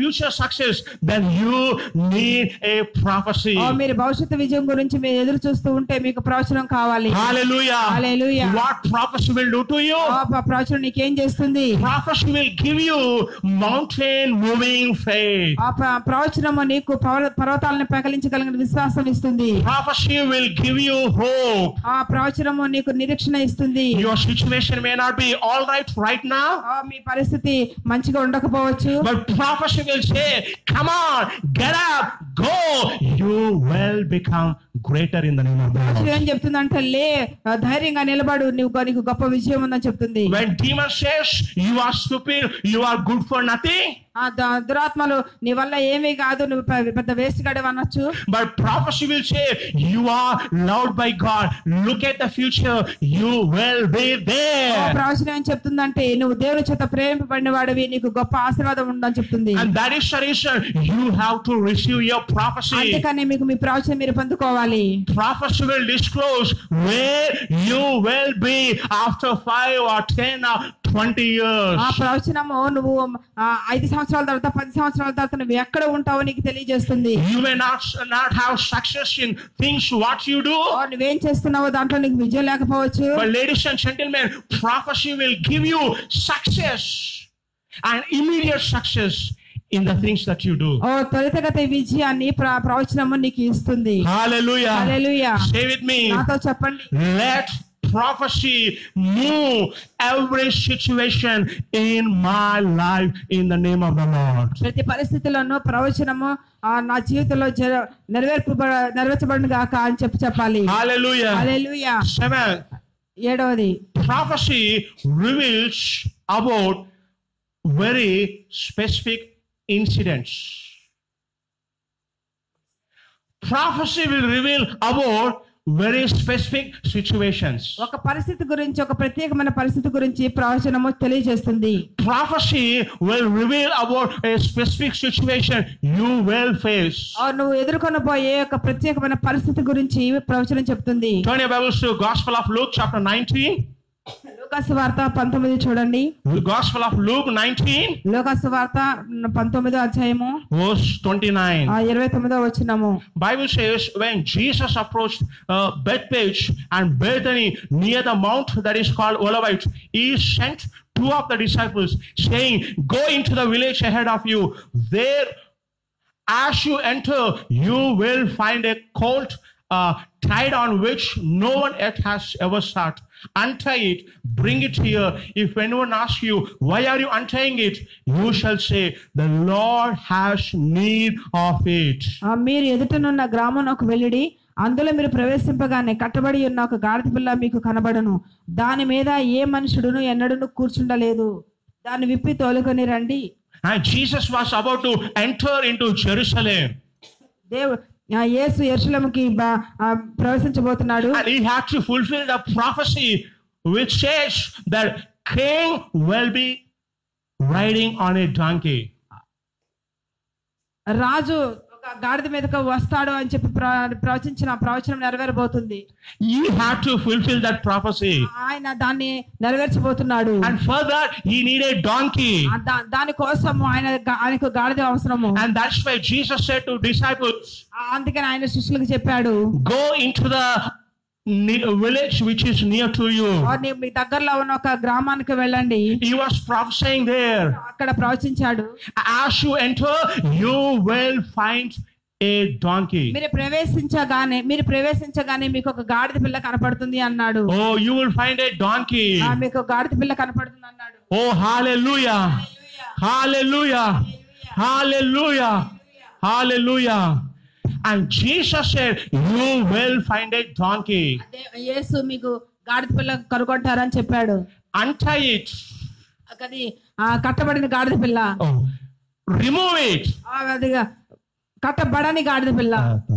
future success, then you need a prophecy. ఓ, మీరు భవిష్యత్తు విజయం గురించి మీరు ఎదురు చూస్తూ ఉంటే మీకు ప్రవచనం కావాలి Hallelujah. Hallelujah. What prophecy will do to you? ఓ, ప- ప్రవచనం నీకేం చేస్తుంది Prophecy will give you mountain moving faith. ఆ ప్ర- ప్రవచనము నీకు పర్వ- పర్వతాలను పెకలించగలిగిన విశ్వాసం ఇస్తుంది Prophecy will give you hope. ఆ ప్రవచనము నీకు నిరీక్షణ ఇస్తుంది Your situation may not be all right right now, ఆ, మీ పరిస్థితి మంచిగా ఉండకపోవచ్చు but prophecy will say, Come on, get up, go. You will become greater in the name of the ప్రవచనం Lord. ఏం చెప్తుందంటే లే ఆ, ధైర్యంగా నిలబడు నీకు నీకు గొప్ప విజయం ఉందని చెప్తుంది When demon says you are stupid, you are good for nothing, ఆ ద- దురాత్మలు నీ వల్ల ఏమీ కాదు నువ్వు పె- పెద్ద వేస్ట్ గడవ అనొచ్చు but prophecy will say you are loved by God. Look at the future, you will be ఆ there. ప్రవచనం ఏం చెప్తుందంటే నువ్వు దేవుని చేత ప్రేమింపబడిన వాడివి నీకు గొప్ప ఆశీర్వాదం ఉందని చెప్తుంది And that is the reason you have to receive your prophecy. అందుకని మీకు మీ ప్రవచనం మీరు పొందుకోవాలి Prophecy will disclose where you will be after five or ten or twenty years. ఆ ప్రవచనము నువ్వు ఆ, ఐదు సంవత్సరాల తర్వాత పది సంవత్సరాల తర్వాత నువ్వు ఎక్కడ ఉంటావో నీకు తెలియజేస్తుంది You may not not have success in things what you do, ఓ, నువ్వేం చేస్తున్నావో దాంట్లో నీకు విజయం లేకపోవచ్చు but ladies and gentlemen, prophecy will give you success and immediate success in the things that you do. ఓ త్వరితగత విజయాన్ని ప్ర- ప్రవచనము నీకు ఇస్తుంది Hallelujah. Hallelujah Say with me. నాతో చెప్పండి Let prophecy move every situation in my life in the name of the Lord. ప్రతి పరిస్థితిలోనూ ప్రవచనము ఆ, నా జీవితంలో జర నెరవేర్పు నెరవేర్చబడిన గాక అని చెప్పి చెప్పాలి Hallelujah. హల్లెలూయా Seven, ఏడవది prophecy reveals about very specific incidents. Prophecy will reveal about very specific situations. ఒక పరిస్థితి గురించి ఒక ప్రత్యేకమైన పరిస్థితి గురించి ప్రవచనము తెలియజేస్తుంది Prophecy will reveal about a specific situation you will face. ఆ, నువ్వు ఎదుర్కొనబోయే ఒక ప్రత్యేకమైన పరిస్థితి గురించి ప్రవచనం చెప్తుంది Turn your Bibles to Gospel of Luke, chapter 19. లోకాసు వార్త పంతొమ్మిది చూడండి Gospel of Luke 19, లోకాసు వార్త పంతొమ్మిదో అధ్యాయము verse 29. ఆ, ఇరవై తొమ్మిదో వచ్చినాము Bible says when Jesus approached uh, Bethpage and Bethany near the mount that is called Olivet, he sent two of the disciples, saying, "Go into the village ahead of you. There, as you enter, you will find a colt uh, tied on which no one yet has ever sat. Untie it, bring it here. If anyone asks you, Why are you untying it? you shall say, The Lord has need of it." ఆ, మీరు ఎదుటనున్న గ్రామంలోకి వెళ్ళిడి అందులో మీరు ప్రవేశింపగానే కట్టబడి ఉన్న ఒక గాడిద పిల్ల మీకు కనబడును దాని మీద ఏ మనుషుడును ఎన్నడూను కూర్చుండలేదు దాన్ని విప్పి తోలుకొని రండి And Jesus was about to enter into Jerusalem. దేవు ఆ, యేసు ఎరుసలంకి ప్రవేశించబోతున్నాడు And he had to fulfill the prophecy which says that king will be riding on a donkey. రాజు ఒక గాడిద మీదకు వస్తాడు అని చెప్పి ప్ర- ప్రవచించిన ప్రవచనం నెరవేరబోతుంది He had to fulfill that prophecy. ఆయన దాన్ని నెరవేర్చబోతున్నాడు And for that, he needed donkey. ఆ దా- దానికోసం ఆయన గా- ఆయనకు గాడిద అవసరము And that's why Jesus said to disciples, ఆ, అందుకని ఆయన శిష్యులకు చెప్పాడు Go into the ne- village which is near to you. "ఓ, నీ- మీ దగ్గరలో ఉన్న ఒక గ్రామానికి వెళ్ళండి He was prophesying there. అక్కడ ప్రవచించాడు As you enter, you will find a donkey. మీరు ప్రవేశించగానే మీరు ప్రవేశించగానే మీకు ఒక గాడిద పిల్ల కనపడుతుంది అన్నాడు Oh, you will find a donkey. ఆ, మీకు ఒక గాడిద పిల్ల కనపడుతుంది అన్నాడు Oh, hallelujah. Hallelujah. Hallelujah. Hallelujah. And Jesus said, You will find a donkey. అదే యేసు మీకు గాడిద పిల్ల కనుగొంటారని చెప్పాడు Untie it. అది ఆ కట్టబడిన గాడిద పిల్ల Oh, remove it. ఆ, అది కట్టబడని గాడిద పిల్ల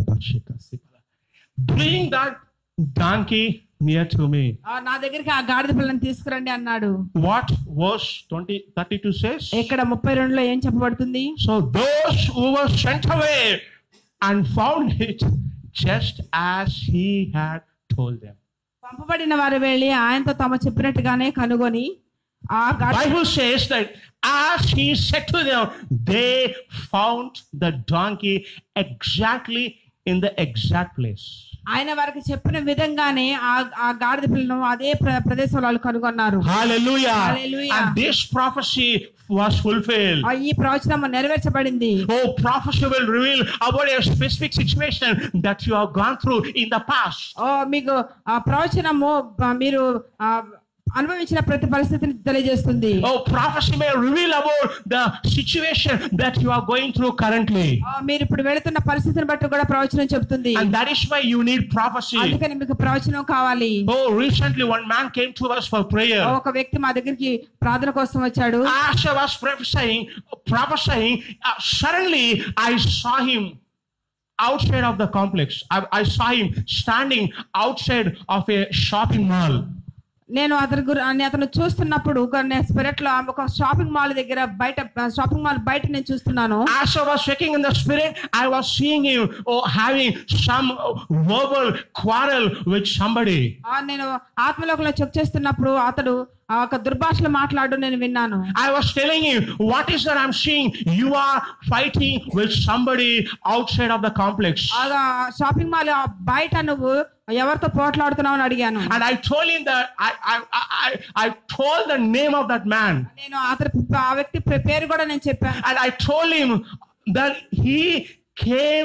Bring that donkey near to me. ఆ, నా దగ్గరికి ఆ గాడిద పిల్లని తీసుకురండి అన్నాడు What verse 20, 32 says? ఇక్కడ ముప్పై రెండులో ఏం చెప్పబడుతుంది So those who were sent away and found it just as he had told them. పంపబడిన వారు వెళ్ళి ఆయనతో తమ చెప్పినట్టుగానే కనుగొని ఆ గాడిద Bible says that as he said to them, they found the donkey exactly in the exact place. ఆయన వారికి చెప్పిన విధంగానే ఆ ఆ గాడిద పిల్లను అదే ప్ర- ప్రదేశంలో వాళ్ళు కనుగొన్నారు Hallelujah. Hallelujah. And this prophecy was fulfilled. ఆ ఈ ప్రవచనం నెరవేర్చబడింది Oh, prophecy will reveal about a specific situation that you have gone through in the past. ఓ మీకు ఆ ప్రవచనము ఆ, మీరు ఆ, అనుభవించిన ప్రతి పరిస్థితిని తెలియజేస్తుంది Oh, prophecy may reveal about the situation that you are going through currently. ఆ, మీరు ఇప్పుడు వెళుతున్న పరిస్థితిని బట్టి కూడా ప్రవచనం చెప్తుంది And that is why you need prophecy. అందుకని మీకు ప్రవచనం కావాలి Oh, recently one man came to us for prayer. ఒక వ్యక్తి మా దగ్గరికి ప్రార్థన కోసం వచ్చాడు As I was prophesying, prophesying, uh, suddenly I saw him outside of the complex. I, I saw him standing outside of a shopping mall. నేను అతని గురి అని అతను చూస్తున్నప్పుడు స్పిరిట్ లో ఒక షాపింగ్ మాల్ దగ్గర బయట షాపింగ్ మాల్ బయట నేను చూస్తున్నాను As I was checking in the spirit, I was seeing him oh, having some uh, verbal quarrel with somebody. ఆ, నేను ఆత్మలోకంలో చెక్ చేస్తున్నప్పుడు అతడు ఆ ఒక దుర్భాషలు మాట్లాడు నేను విన్నాను I was telling him, what is that I'm seeing? You are fighting with somebody outside of the complex. ఆ షాపింగ్ మాల్ బయట నువ్వు ఎవరితో పోట్లాడుతున్నావు అని అడిగాను And I told him that I, I, I, I I told the name of that man. నేను అతని ఆ వ్యక్తి పే- పేరు కూడా నేను చెప్పాను And I told him that he came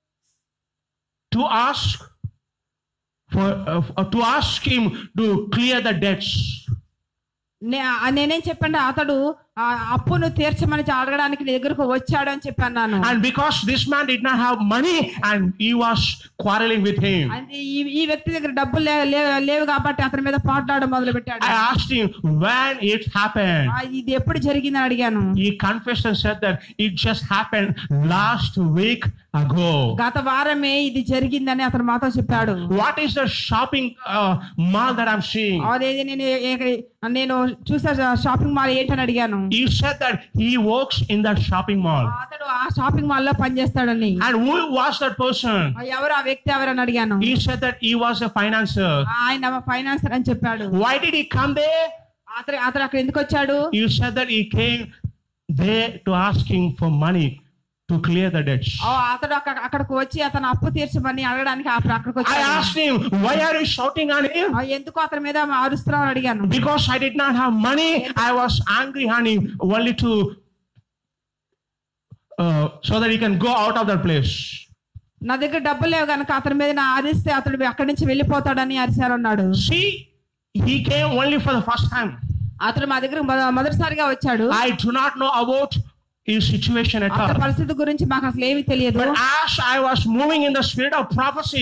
to ask for uh, to ask him to clear the debts. నే- ఆ నేనేం చెప్పండి అతడు ఆ అప్పును తీర్చమని అడగడానికి నీ దగ్గరకు వచ్చాడు అని చెప్పాను నేను And because this man did not have money and he was quarreling with him, అంటే ఈ ఈ వ్యక్తి దగ్గర డబ్బులు లే- లే- లేవు కాబట్టి అతని మీద పోట్లాడడం మొదలు పెట్టాడు I asked him when it happened. ఆ, ఇది ఎప్పుడు జరిగిందని అడిగాను He confessed and said that it just happened last week ago. గత వారమే ఇది జరిగిందని అతను మాతో చెప్పాడు What is the shopping uh, mall that I'm seeing? అదేది నేను ఏ- నేను చూసా షాపింగ్ మాల్ ఏంటని అడిగాను He said that he works in that shopping mall. అతడు ఆ షాపింగ్ మాల్ లో పనిచేస్తాడని And who was that person? ఆ, ఎవరు ఆ వ్యక్తి ఎవరని అడిగాను He said that he was a financier. ఆయన ఫైనాన్సర్ అని చెప్పాడు Why did he come there? అతను అతను అక్కడ ఎందుకు వచ్చాడు He said that he came there to ask him for money to clear the debts. ఆ, అతడు అక్కడ- అక్కడికి వచ్చి అతను అప్పు తీర్చమని అడగడానికి అప్పుడు అక్కడికి I వచ్చాడు asked him, why are you shouting on him? ఆ, ఎందుకు అతని మీద అరుస్తున్నావు అని అడిగాను Because I did not have money, I was angry on him only to uh, so that he can go out of that place. నా దగ్గర డబ్బులు లేవు కనుక అతని మీద నా అరిస్తే అతడు అక్కడి నుంచి వెళ్ళిపోతాడని అరిశారు అన్నాడు See, he came only for the first time. అతడు మా దగ్గర మొద- మొదటిసారిగా వచ్చాడు I do not know about his situation at అతని all. పరిస్థితి గురించి మాకు అసలు ఏమీ తెలియదు But as I was moving in the spirit of prophecy,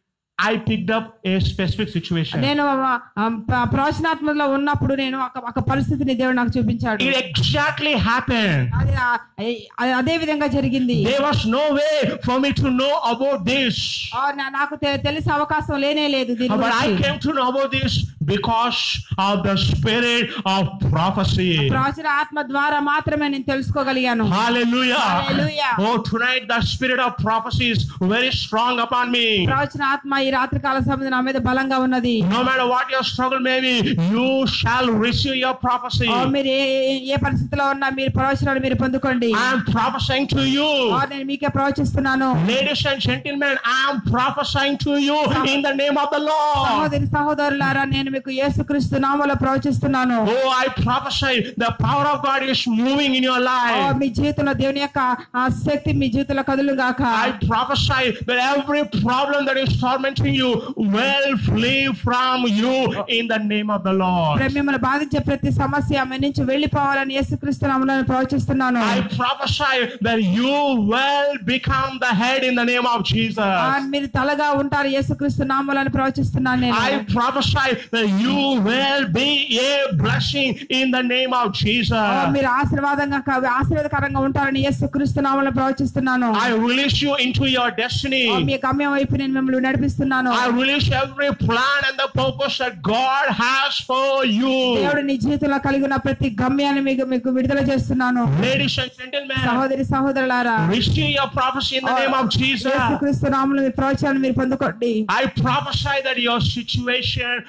I picked up a specific situation. నేను ఆ, ప్ర- ప్రవచనాత్మకలో ఉన్నప్పుడు నేను ఒక ఒక పరిస్థితిని దేవుడు నాకు చూపించాడు It exactly happened. అది ఆ- అది అదే విధంగా జరిగింది There was no way for me to know about this. ఆ, నా- నాకు తె- తెలిసే అవకాశం లేనే లేదు దీని But I గురించి. came to know about this because of the spirit of prophecy. ప్రవచన ఆత్మ ద్వారా మాత్రమే నేను తెలుసుకోగలిగాను Hallelujah. Hallelujah. Oh, tonight the spirit of prophecy is very strong upon me. ప్రవచన ఆత్మ ఈ రాత్రి కాల సమయం నా మీద బలంగా ఉన్నది No matter what your struggle may be, you shall receive your prophecy. ఆ, మీరు ఏ ఏ- ఏ పరిస్థితిలో ఉన్నా మీరు ప్రవచనాలు మీరు పొందుకోండి I am prophesying to you. ఆ, నేను మీకే ప్రవచిస్తున్నాను Ladies and gentlemen, I am prophesying to you in the name of the Lord. సహోదరి సహోదరులారా నేను మీకు యేసుక్రీస్తు నామములో ప్రవచిస్తున్నాను Oh, I prophesy the power of God is moving in your ఆ, life. మీ జీవితంలో దేవుని యొక్క ఆ శక్తి మీ జీవితంలో కదులు గాక I prophesy that every problem that is tormenting you will flee from you in the name of the Lord. మిమ్మల్ని బాధించే ప్రతి సమస్య మీ నుంచి వెళ్ళిపోవాలని యేసుక్రీస్తు నామములో ప్రవచిస్తున్నాను I prophesy that you will become the head in the name of ఆ, Jesus. మీరు తలగా ఉంటారు యేసుక్రీస్తు నామములను ప్రవచిస్తున్నాను నేను I prophesy that you will be a blessing in the name of ఆ, Jesus. మీరు ఆశీర్వాదంగా కా- ఆశీర్వాదకరంగా ఉంటారని యేసుక్రీస్తు నామములో ప్రవచిస్తున్నాను I release you into your ఆ, destiny. మీ గమ్యం వైపు నేను మిమ్మల్ని నడిపిస్తున్నాను I release every plan and the purpose that God has for you. దేవుడు నీ జీవితంలో కలిగి ఉన్న ప్రతి గమ్యాన్ని మీకు మీకు విడుదల చేస్తున్నాను Ladies and gentlemen, సహోదరి సహోదరులారా receive your prophecy in the name of Jesus. యేసుక్రీస్తు నామములో మీ ప్రవచనాన్ని మీరు పొందుకోండి I prophesy that your situation will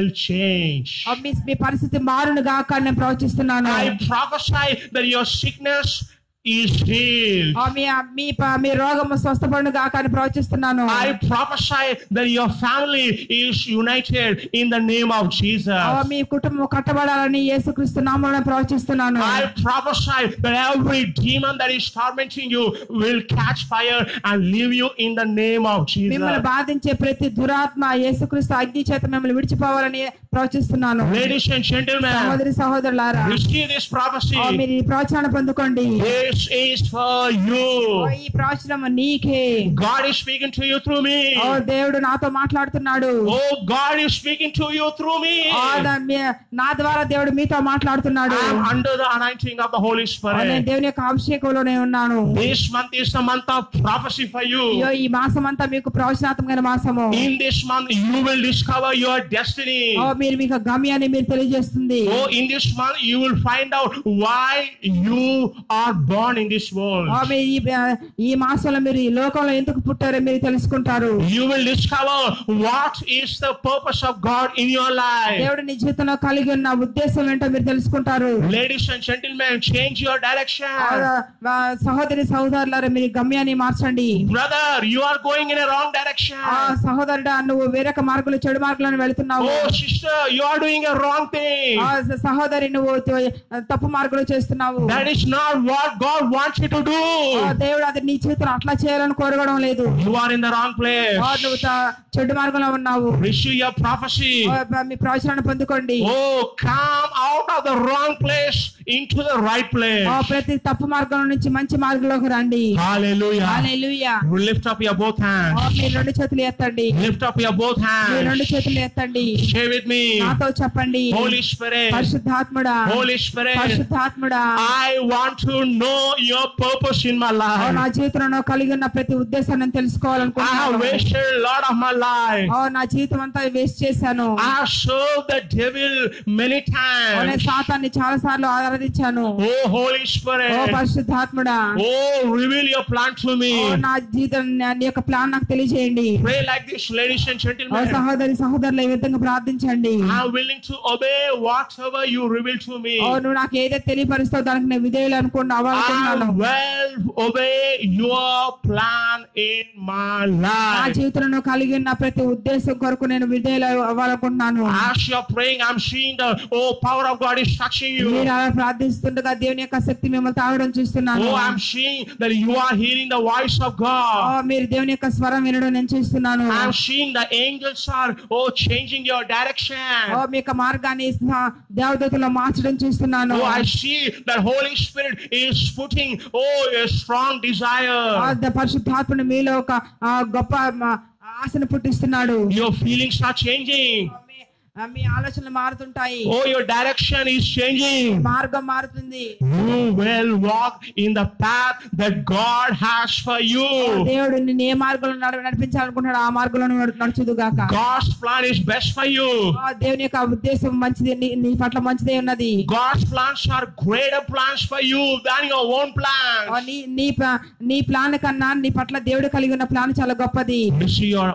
will change. ఆ, మీ మీ పరిస్థితి మారును గాక అని నేను ప్రవచిస్తున్నాను I prophesy that your sickness is healed. ఆ, మీ మీ ప- మీ రోగము స్వస్థపడును గాక అని ప్రవచిస్తున్నాను I prophesy that your family is united in the name of Jesus. ఆ, మీ కుటుంబం కట్టబడాలని యేసుక్రీస్తు నామమున ప్రవచిస్తున్నాను I prophesy that every demon that is tormenting you will catch fire and leave you in the name of Jesus. మిమ్మల్ని బాధించే ప్రతి దురాత్మ యేసుక్రీస్తు అగ్ని చేత మిమ్మల్ని విడిచిపోవాలని ప్రవచిస్తున్నాను Ladies and gentlemen, సహోదరి సహోదరులారా receive this prophecy. ఆ, మీరు ఈ ప్రవచనాన్ని పొందుకోండి This is for oh, you. ఈ ప్రవచనం నీకే God is speaking to you through me. ఓ దేవుడు నాతో మాట్లాడుతున్నాడు Oh, God is speaking to you through me. ఆ, దా- మీ- నా ద్వారా దేవుడు మీతో మాట్లాడుతున్నాడు I am under the anointing of the Holy ఆ, నేను Spirit. దేవుని యొక్క అభిషేకంలోనే ఉన్నాను This month is the month of prophecy for అయ్యో you. ఈ మాసం అంతా మీకు ప్రవచనాత్మకమైన మాసము In this month, you will discover your destiny. ఓ మీరు మీకు గమ్యాన్ని మీరు తెలియజేస్తుంది Oh, in this month, you will find out why you are born in this world. ఓ, మీరు ఈ ఈ మాసంలో మీరు ఈ లోకంలో ఎందుకు పుట్టారో మీరు తెలుసుకుంటారు You will discover what is the purpose of God in your life. దేవుడు నీ జీవితంలో కలిగి ఉన్న ఉద్దేశం ఏంటో మీరు తెలుసుకుంటారు Ladies and gentlemen, change your ఆ, direction. ఆ, సహోదరి సహోదరులారా మీరు గమ్యాన్ని మార్చండి Brother, you are going in a wrong direction. ఆ సహోదరుడా నువ్వు వేరొక మార్గంలో చెడు మార్గంలో వెళుతున్నావు Oh, sister, you are doing a wrong thing. ఆ సహోదరి నువ్వు త- తప్పు మార్గంలో చేస్తున్నావు That is not what God wants you to ఆ, do. దేవుడు అది నీ చేతులు అట్లా చేయాలని కోరగడం లేదు You are in the wrong place. ఆ, నువ్వు త- చెడు మార్గంలో ఉన్నావు Receive your prophecy. ఆ, మీ ప్రవచనాన్ని పొందుకోండి Oh, come out of the wrong place into the right place. ఆ, ప్రతి తప్పు మార్గం నుంచి మంచి మార్గంలోకి రండి Hallelujah. Hallelujah. Lift up your both ఆ, hands. మీ రెండు చేతులు ఎత్తండి Lift up your both మీ రెండు hands. చేతులు ఎత్తండి Say with me. నాతో చెప్పండి Holy Spirit. పరిశుద్ధాత్ముడా Holy Spirit. పరిశుద్ధాత్ముడా I want to know your purpose in my ఆ, నా life. జీవితంలో కలిగి ఉన్న ప్రతి ఉద్దేశాన్ని నేను I have తెలుసుకోవాలనుకుంటున్నాను wasted a lot of my life. ఆ, నా జీవితం అంతా వేస్ట్ చేశాను I have served the devil many ఆ, నేను times. సాతాన్ని చాలా సార్లు ఆరాధించాను Oh, Holy ఓ Spirit. పరిశుద్ధాత్ముడా Oh, reveal your plan to oh, me. నా జీవితం నా- నీ యొక్క ప్లాన్ నాకు తెలియజేయండి Pray like this, ladies and oh gentlemen. సహోదరి సహోదరులు ఈ విధంగా ప్రార్థించండి I'm willing to obey whatever you reveal to me. ఓ నువ్వు నాకు ఏదైతే తెలియపరుస్తావు దానికి నేను విధేయులు అనుకుని I అవ్వాలనుకున్నాను will obey your plan in my నా life. జీవితంలో నువ్వు కలిగి ఉన్న ప్రతి ఉద్దేశం కొరకు నేను విధేయులు అవ్వాలనుకుంటున్నాను As you're praying, I'm seeing the oh power of God is touching you. మీరు అలా ప్రార్థిస్తుండగా దేవుని యొక్క శక్తి మిమ్మల్ని తాగడం చూస్తున్నాను Oh, I'm seeing that you are hearing the voice of oh, God. మీరు దేవుని యొక్క స్వరం వినడం నేను చూస్తున్నాను I'm seeing the angels are oh changing your oh direction. మీ యొక్క మార్గాన్ని స- దేవదూతలో మార్చడం చూస్తున్నాను Oh, I see that Holy Spirit is putting oh a strong ఆ desire. ద- పరిశుద్ధాత్ముడు మీలో ఒక ఆ, గొప్ప మ- ఆశను పుట్టిస్తున్నాడు Your feelings are changing. మీ- ఆ, మీ ఆలోచనలు మారుతుంటాయి Oh, your direction is changing. మార్గం మారుతుంది You will walk in the path that God has for you. దేవుడు నిన్ను ఏ మార్గంలో నడ- నడిపించాలనుకుంటున్నాడు ఆ మార్గంలో నువ్వు నడుచుదు గాక God's plan is best for you. ఆ, దేవుని యొక్క ఉద్దేశం మంచిది నీ- నీ పట్ల మంచిదే ఉన్నది God's plans are greater plans for you than your own ఆ, plans. నీ నీ ప్లా- నీ ప్లాన్ కన్నా నీ పట్ల దేవుడు కలిగి ఉన్న ప్లాన్ చాలా గొప్పది Receive your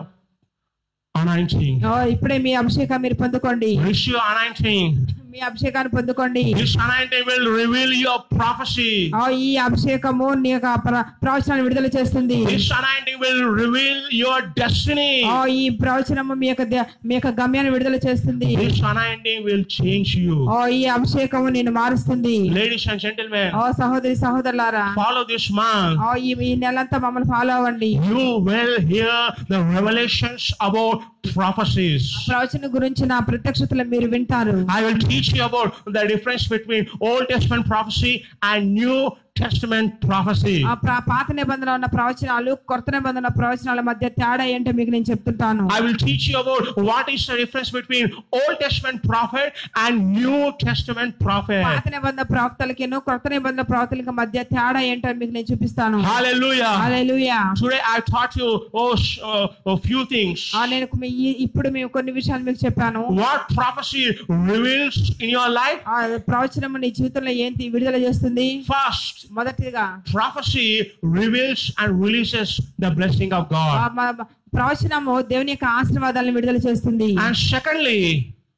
anointing. ఓ, ఇప్పుడే మీ అభిషేకం మీరు పొందుకోండి Receive your anointing. మీ అభిషేకాన్ని పొందుకోండి This anointing will reveal your prophecy. ఆ, ఈ అభిషేకము నీ యొక్క ప్ర- ప్రవచనాన్ని విడుదల చేస్తుంది This anointing will reveal your destiny. ఆ, ఈ ప్రవచనము మీ యొక్క ద- మీ యొక్క గమ్యాన్ని విడుదల చేస్తుంది This anointing will change you. ఓ ఈ అభిషేకము నేను మారుస్తుంది Ladies and gentlemen, ఓ సహోదరి సహోదరులారా follow this month. ఓ ఈ ఈ నెలంతా మమ్మల్ని ఫాలో అవ్వండి You will hear the revelations about prophecies. ప్రవచన గురించి నా ప్రత్యక్షతలు మీరు వింటారు I will teach you about the difference between Old Testament prophecy and New Testament prophecy. ఆ ప్ర- పాత నిబంధనలో ఉన్న ప్రవచనాలు కొత్త నిబంధన ప్రవచనాల మధ్య తేడా ఏంటో మీకు నేను చెప్తుంటాను I will teach you about what is the difference between Old Testament prophet and New Testament prophet. పాత నిబంధన ప్రవక్తలకిను కొత్త నిబంధన ప్రవక్తలకి మధ్య తేడా ఏంటో మీకు నేను చూపిస్తాను Hallelujah. Hallelujah Today I taught you oh, sh- uh, a few things. ఆ, నేను మీ- ఈ- ఇప్పుడు మేము కొన్ని విషయాలు మీకు చెప్పాను What prophecy reveals in your life? ఆ ప్రవచనము నీ జీవితంలో ఏంటి విడుదల చేస్తుంది First, మొదటిగా prophecy reveals and releases the blessing of ఆ, God. మ- మ- ప్రవచనము దేవుని యొక్క ఆశీర్వాదాలను విడుదల చేస్తుంది And secondly,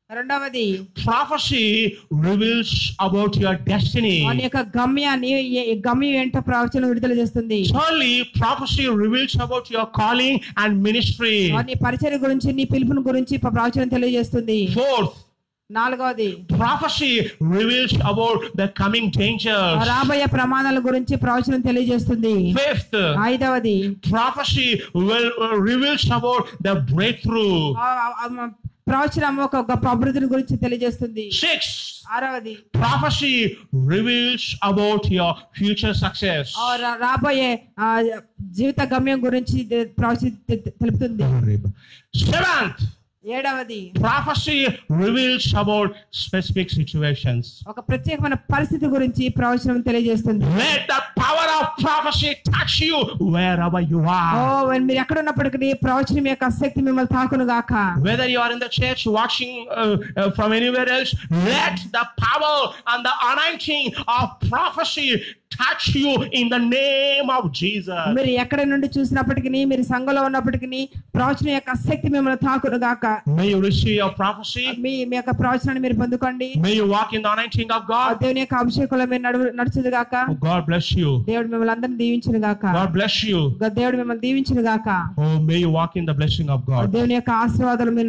రెండవది Prophecy reveals about your destiny. మన యొక్క గమ్యాన్ని ఏ- గమ్యం ఏంటో ప్రవచనం విడుదల చేస్తుంది Thirdly, prophecy reveals about your calling and ministry. నీ పరిచయం గురించి నీ పిలుపుని గురించి ప- ప్రవచనం తెలియజేస్తుంది Fourth, నాలుగవది prophecy reveals about the coming dangers. రాబోయే ప్రమాదాల గురించి ప్రవచనం తెలియజేస్తుంది Fifth, ఐదవది prophecy will, uh, reveals about the breakthrough. ఆ- ఆ- ఆ ప్రవచనం ఒక గొప్ప అభివృద్ధిని గురించి తెలియజేస్తుంది Sixth, ఆరవది prophecy reveals about your future success. ఆ రా- రాబోయే ఆ, జీవిత గమ్యం గురించి తె- ప్రవచనం తె- తెలుపుతుంది Seventh, ఏడవది prophecy reveals about specific situations. ఒక ప్రత్యేకమైన పరిస్థితి గురించి ప్రవచనం తెలియజేస్తుంది Let the power of prophecy touch you wherever you oh are. మీరు ఎక్కడ ఉన్నప్పటికీ ప్రవచనం యొక్క శక్తి మిమ్మల్ని తాకును గాక Whether you are in the church watching uh, uh, from anywhere else, let the power and the anointing of prophecy touch you in the name of Jesus. మీరు ఎక్కడ నుండి చూసినప్పటికీ మీరు సంఘంలో ఉన్నప్పటికీ ప్రవచనం యొక్క శక్తి మిమ్మల్ని తాకును గాక May you receive your prophecy. మీ మీ యొక్క ప్రవచనాన్ని మీరు పొందుకోండి May you walk in the anointing of ఆ God. దేవుని యొక్క అభిషేకంలో మీరు నడువు నడుచుదు గాక Oh, God bless you. దేవుడు మిమ్మల్ని అందరిని దీవించును గాక God bless you. దేవుడు మిమ్మల్ని దీవించును గాక Oh, may you walk in the blessing of God. దేవుని యొక్క ఆశీర్వాదాలు మీరు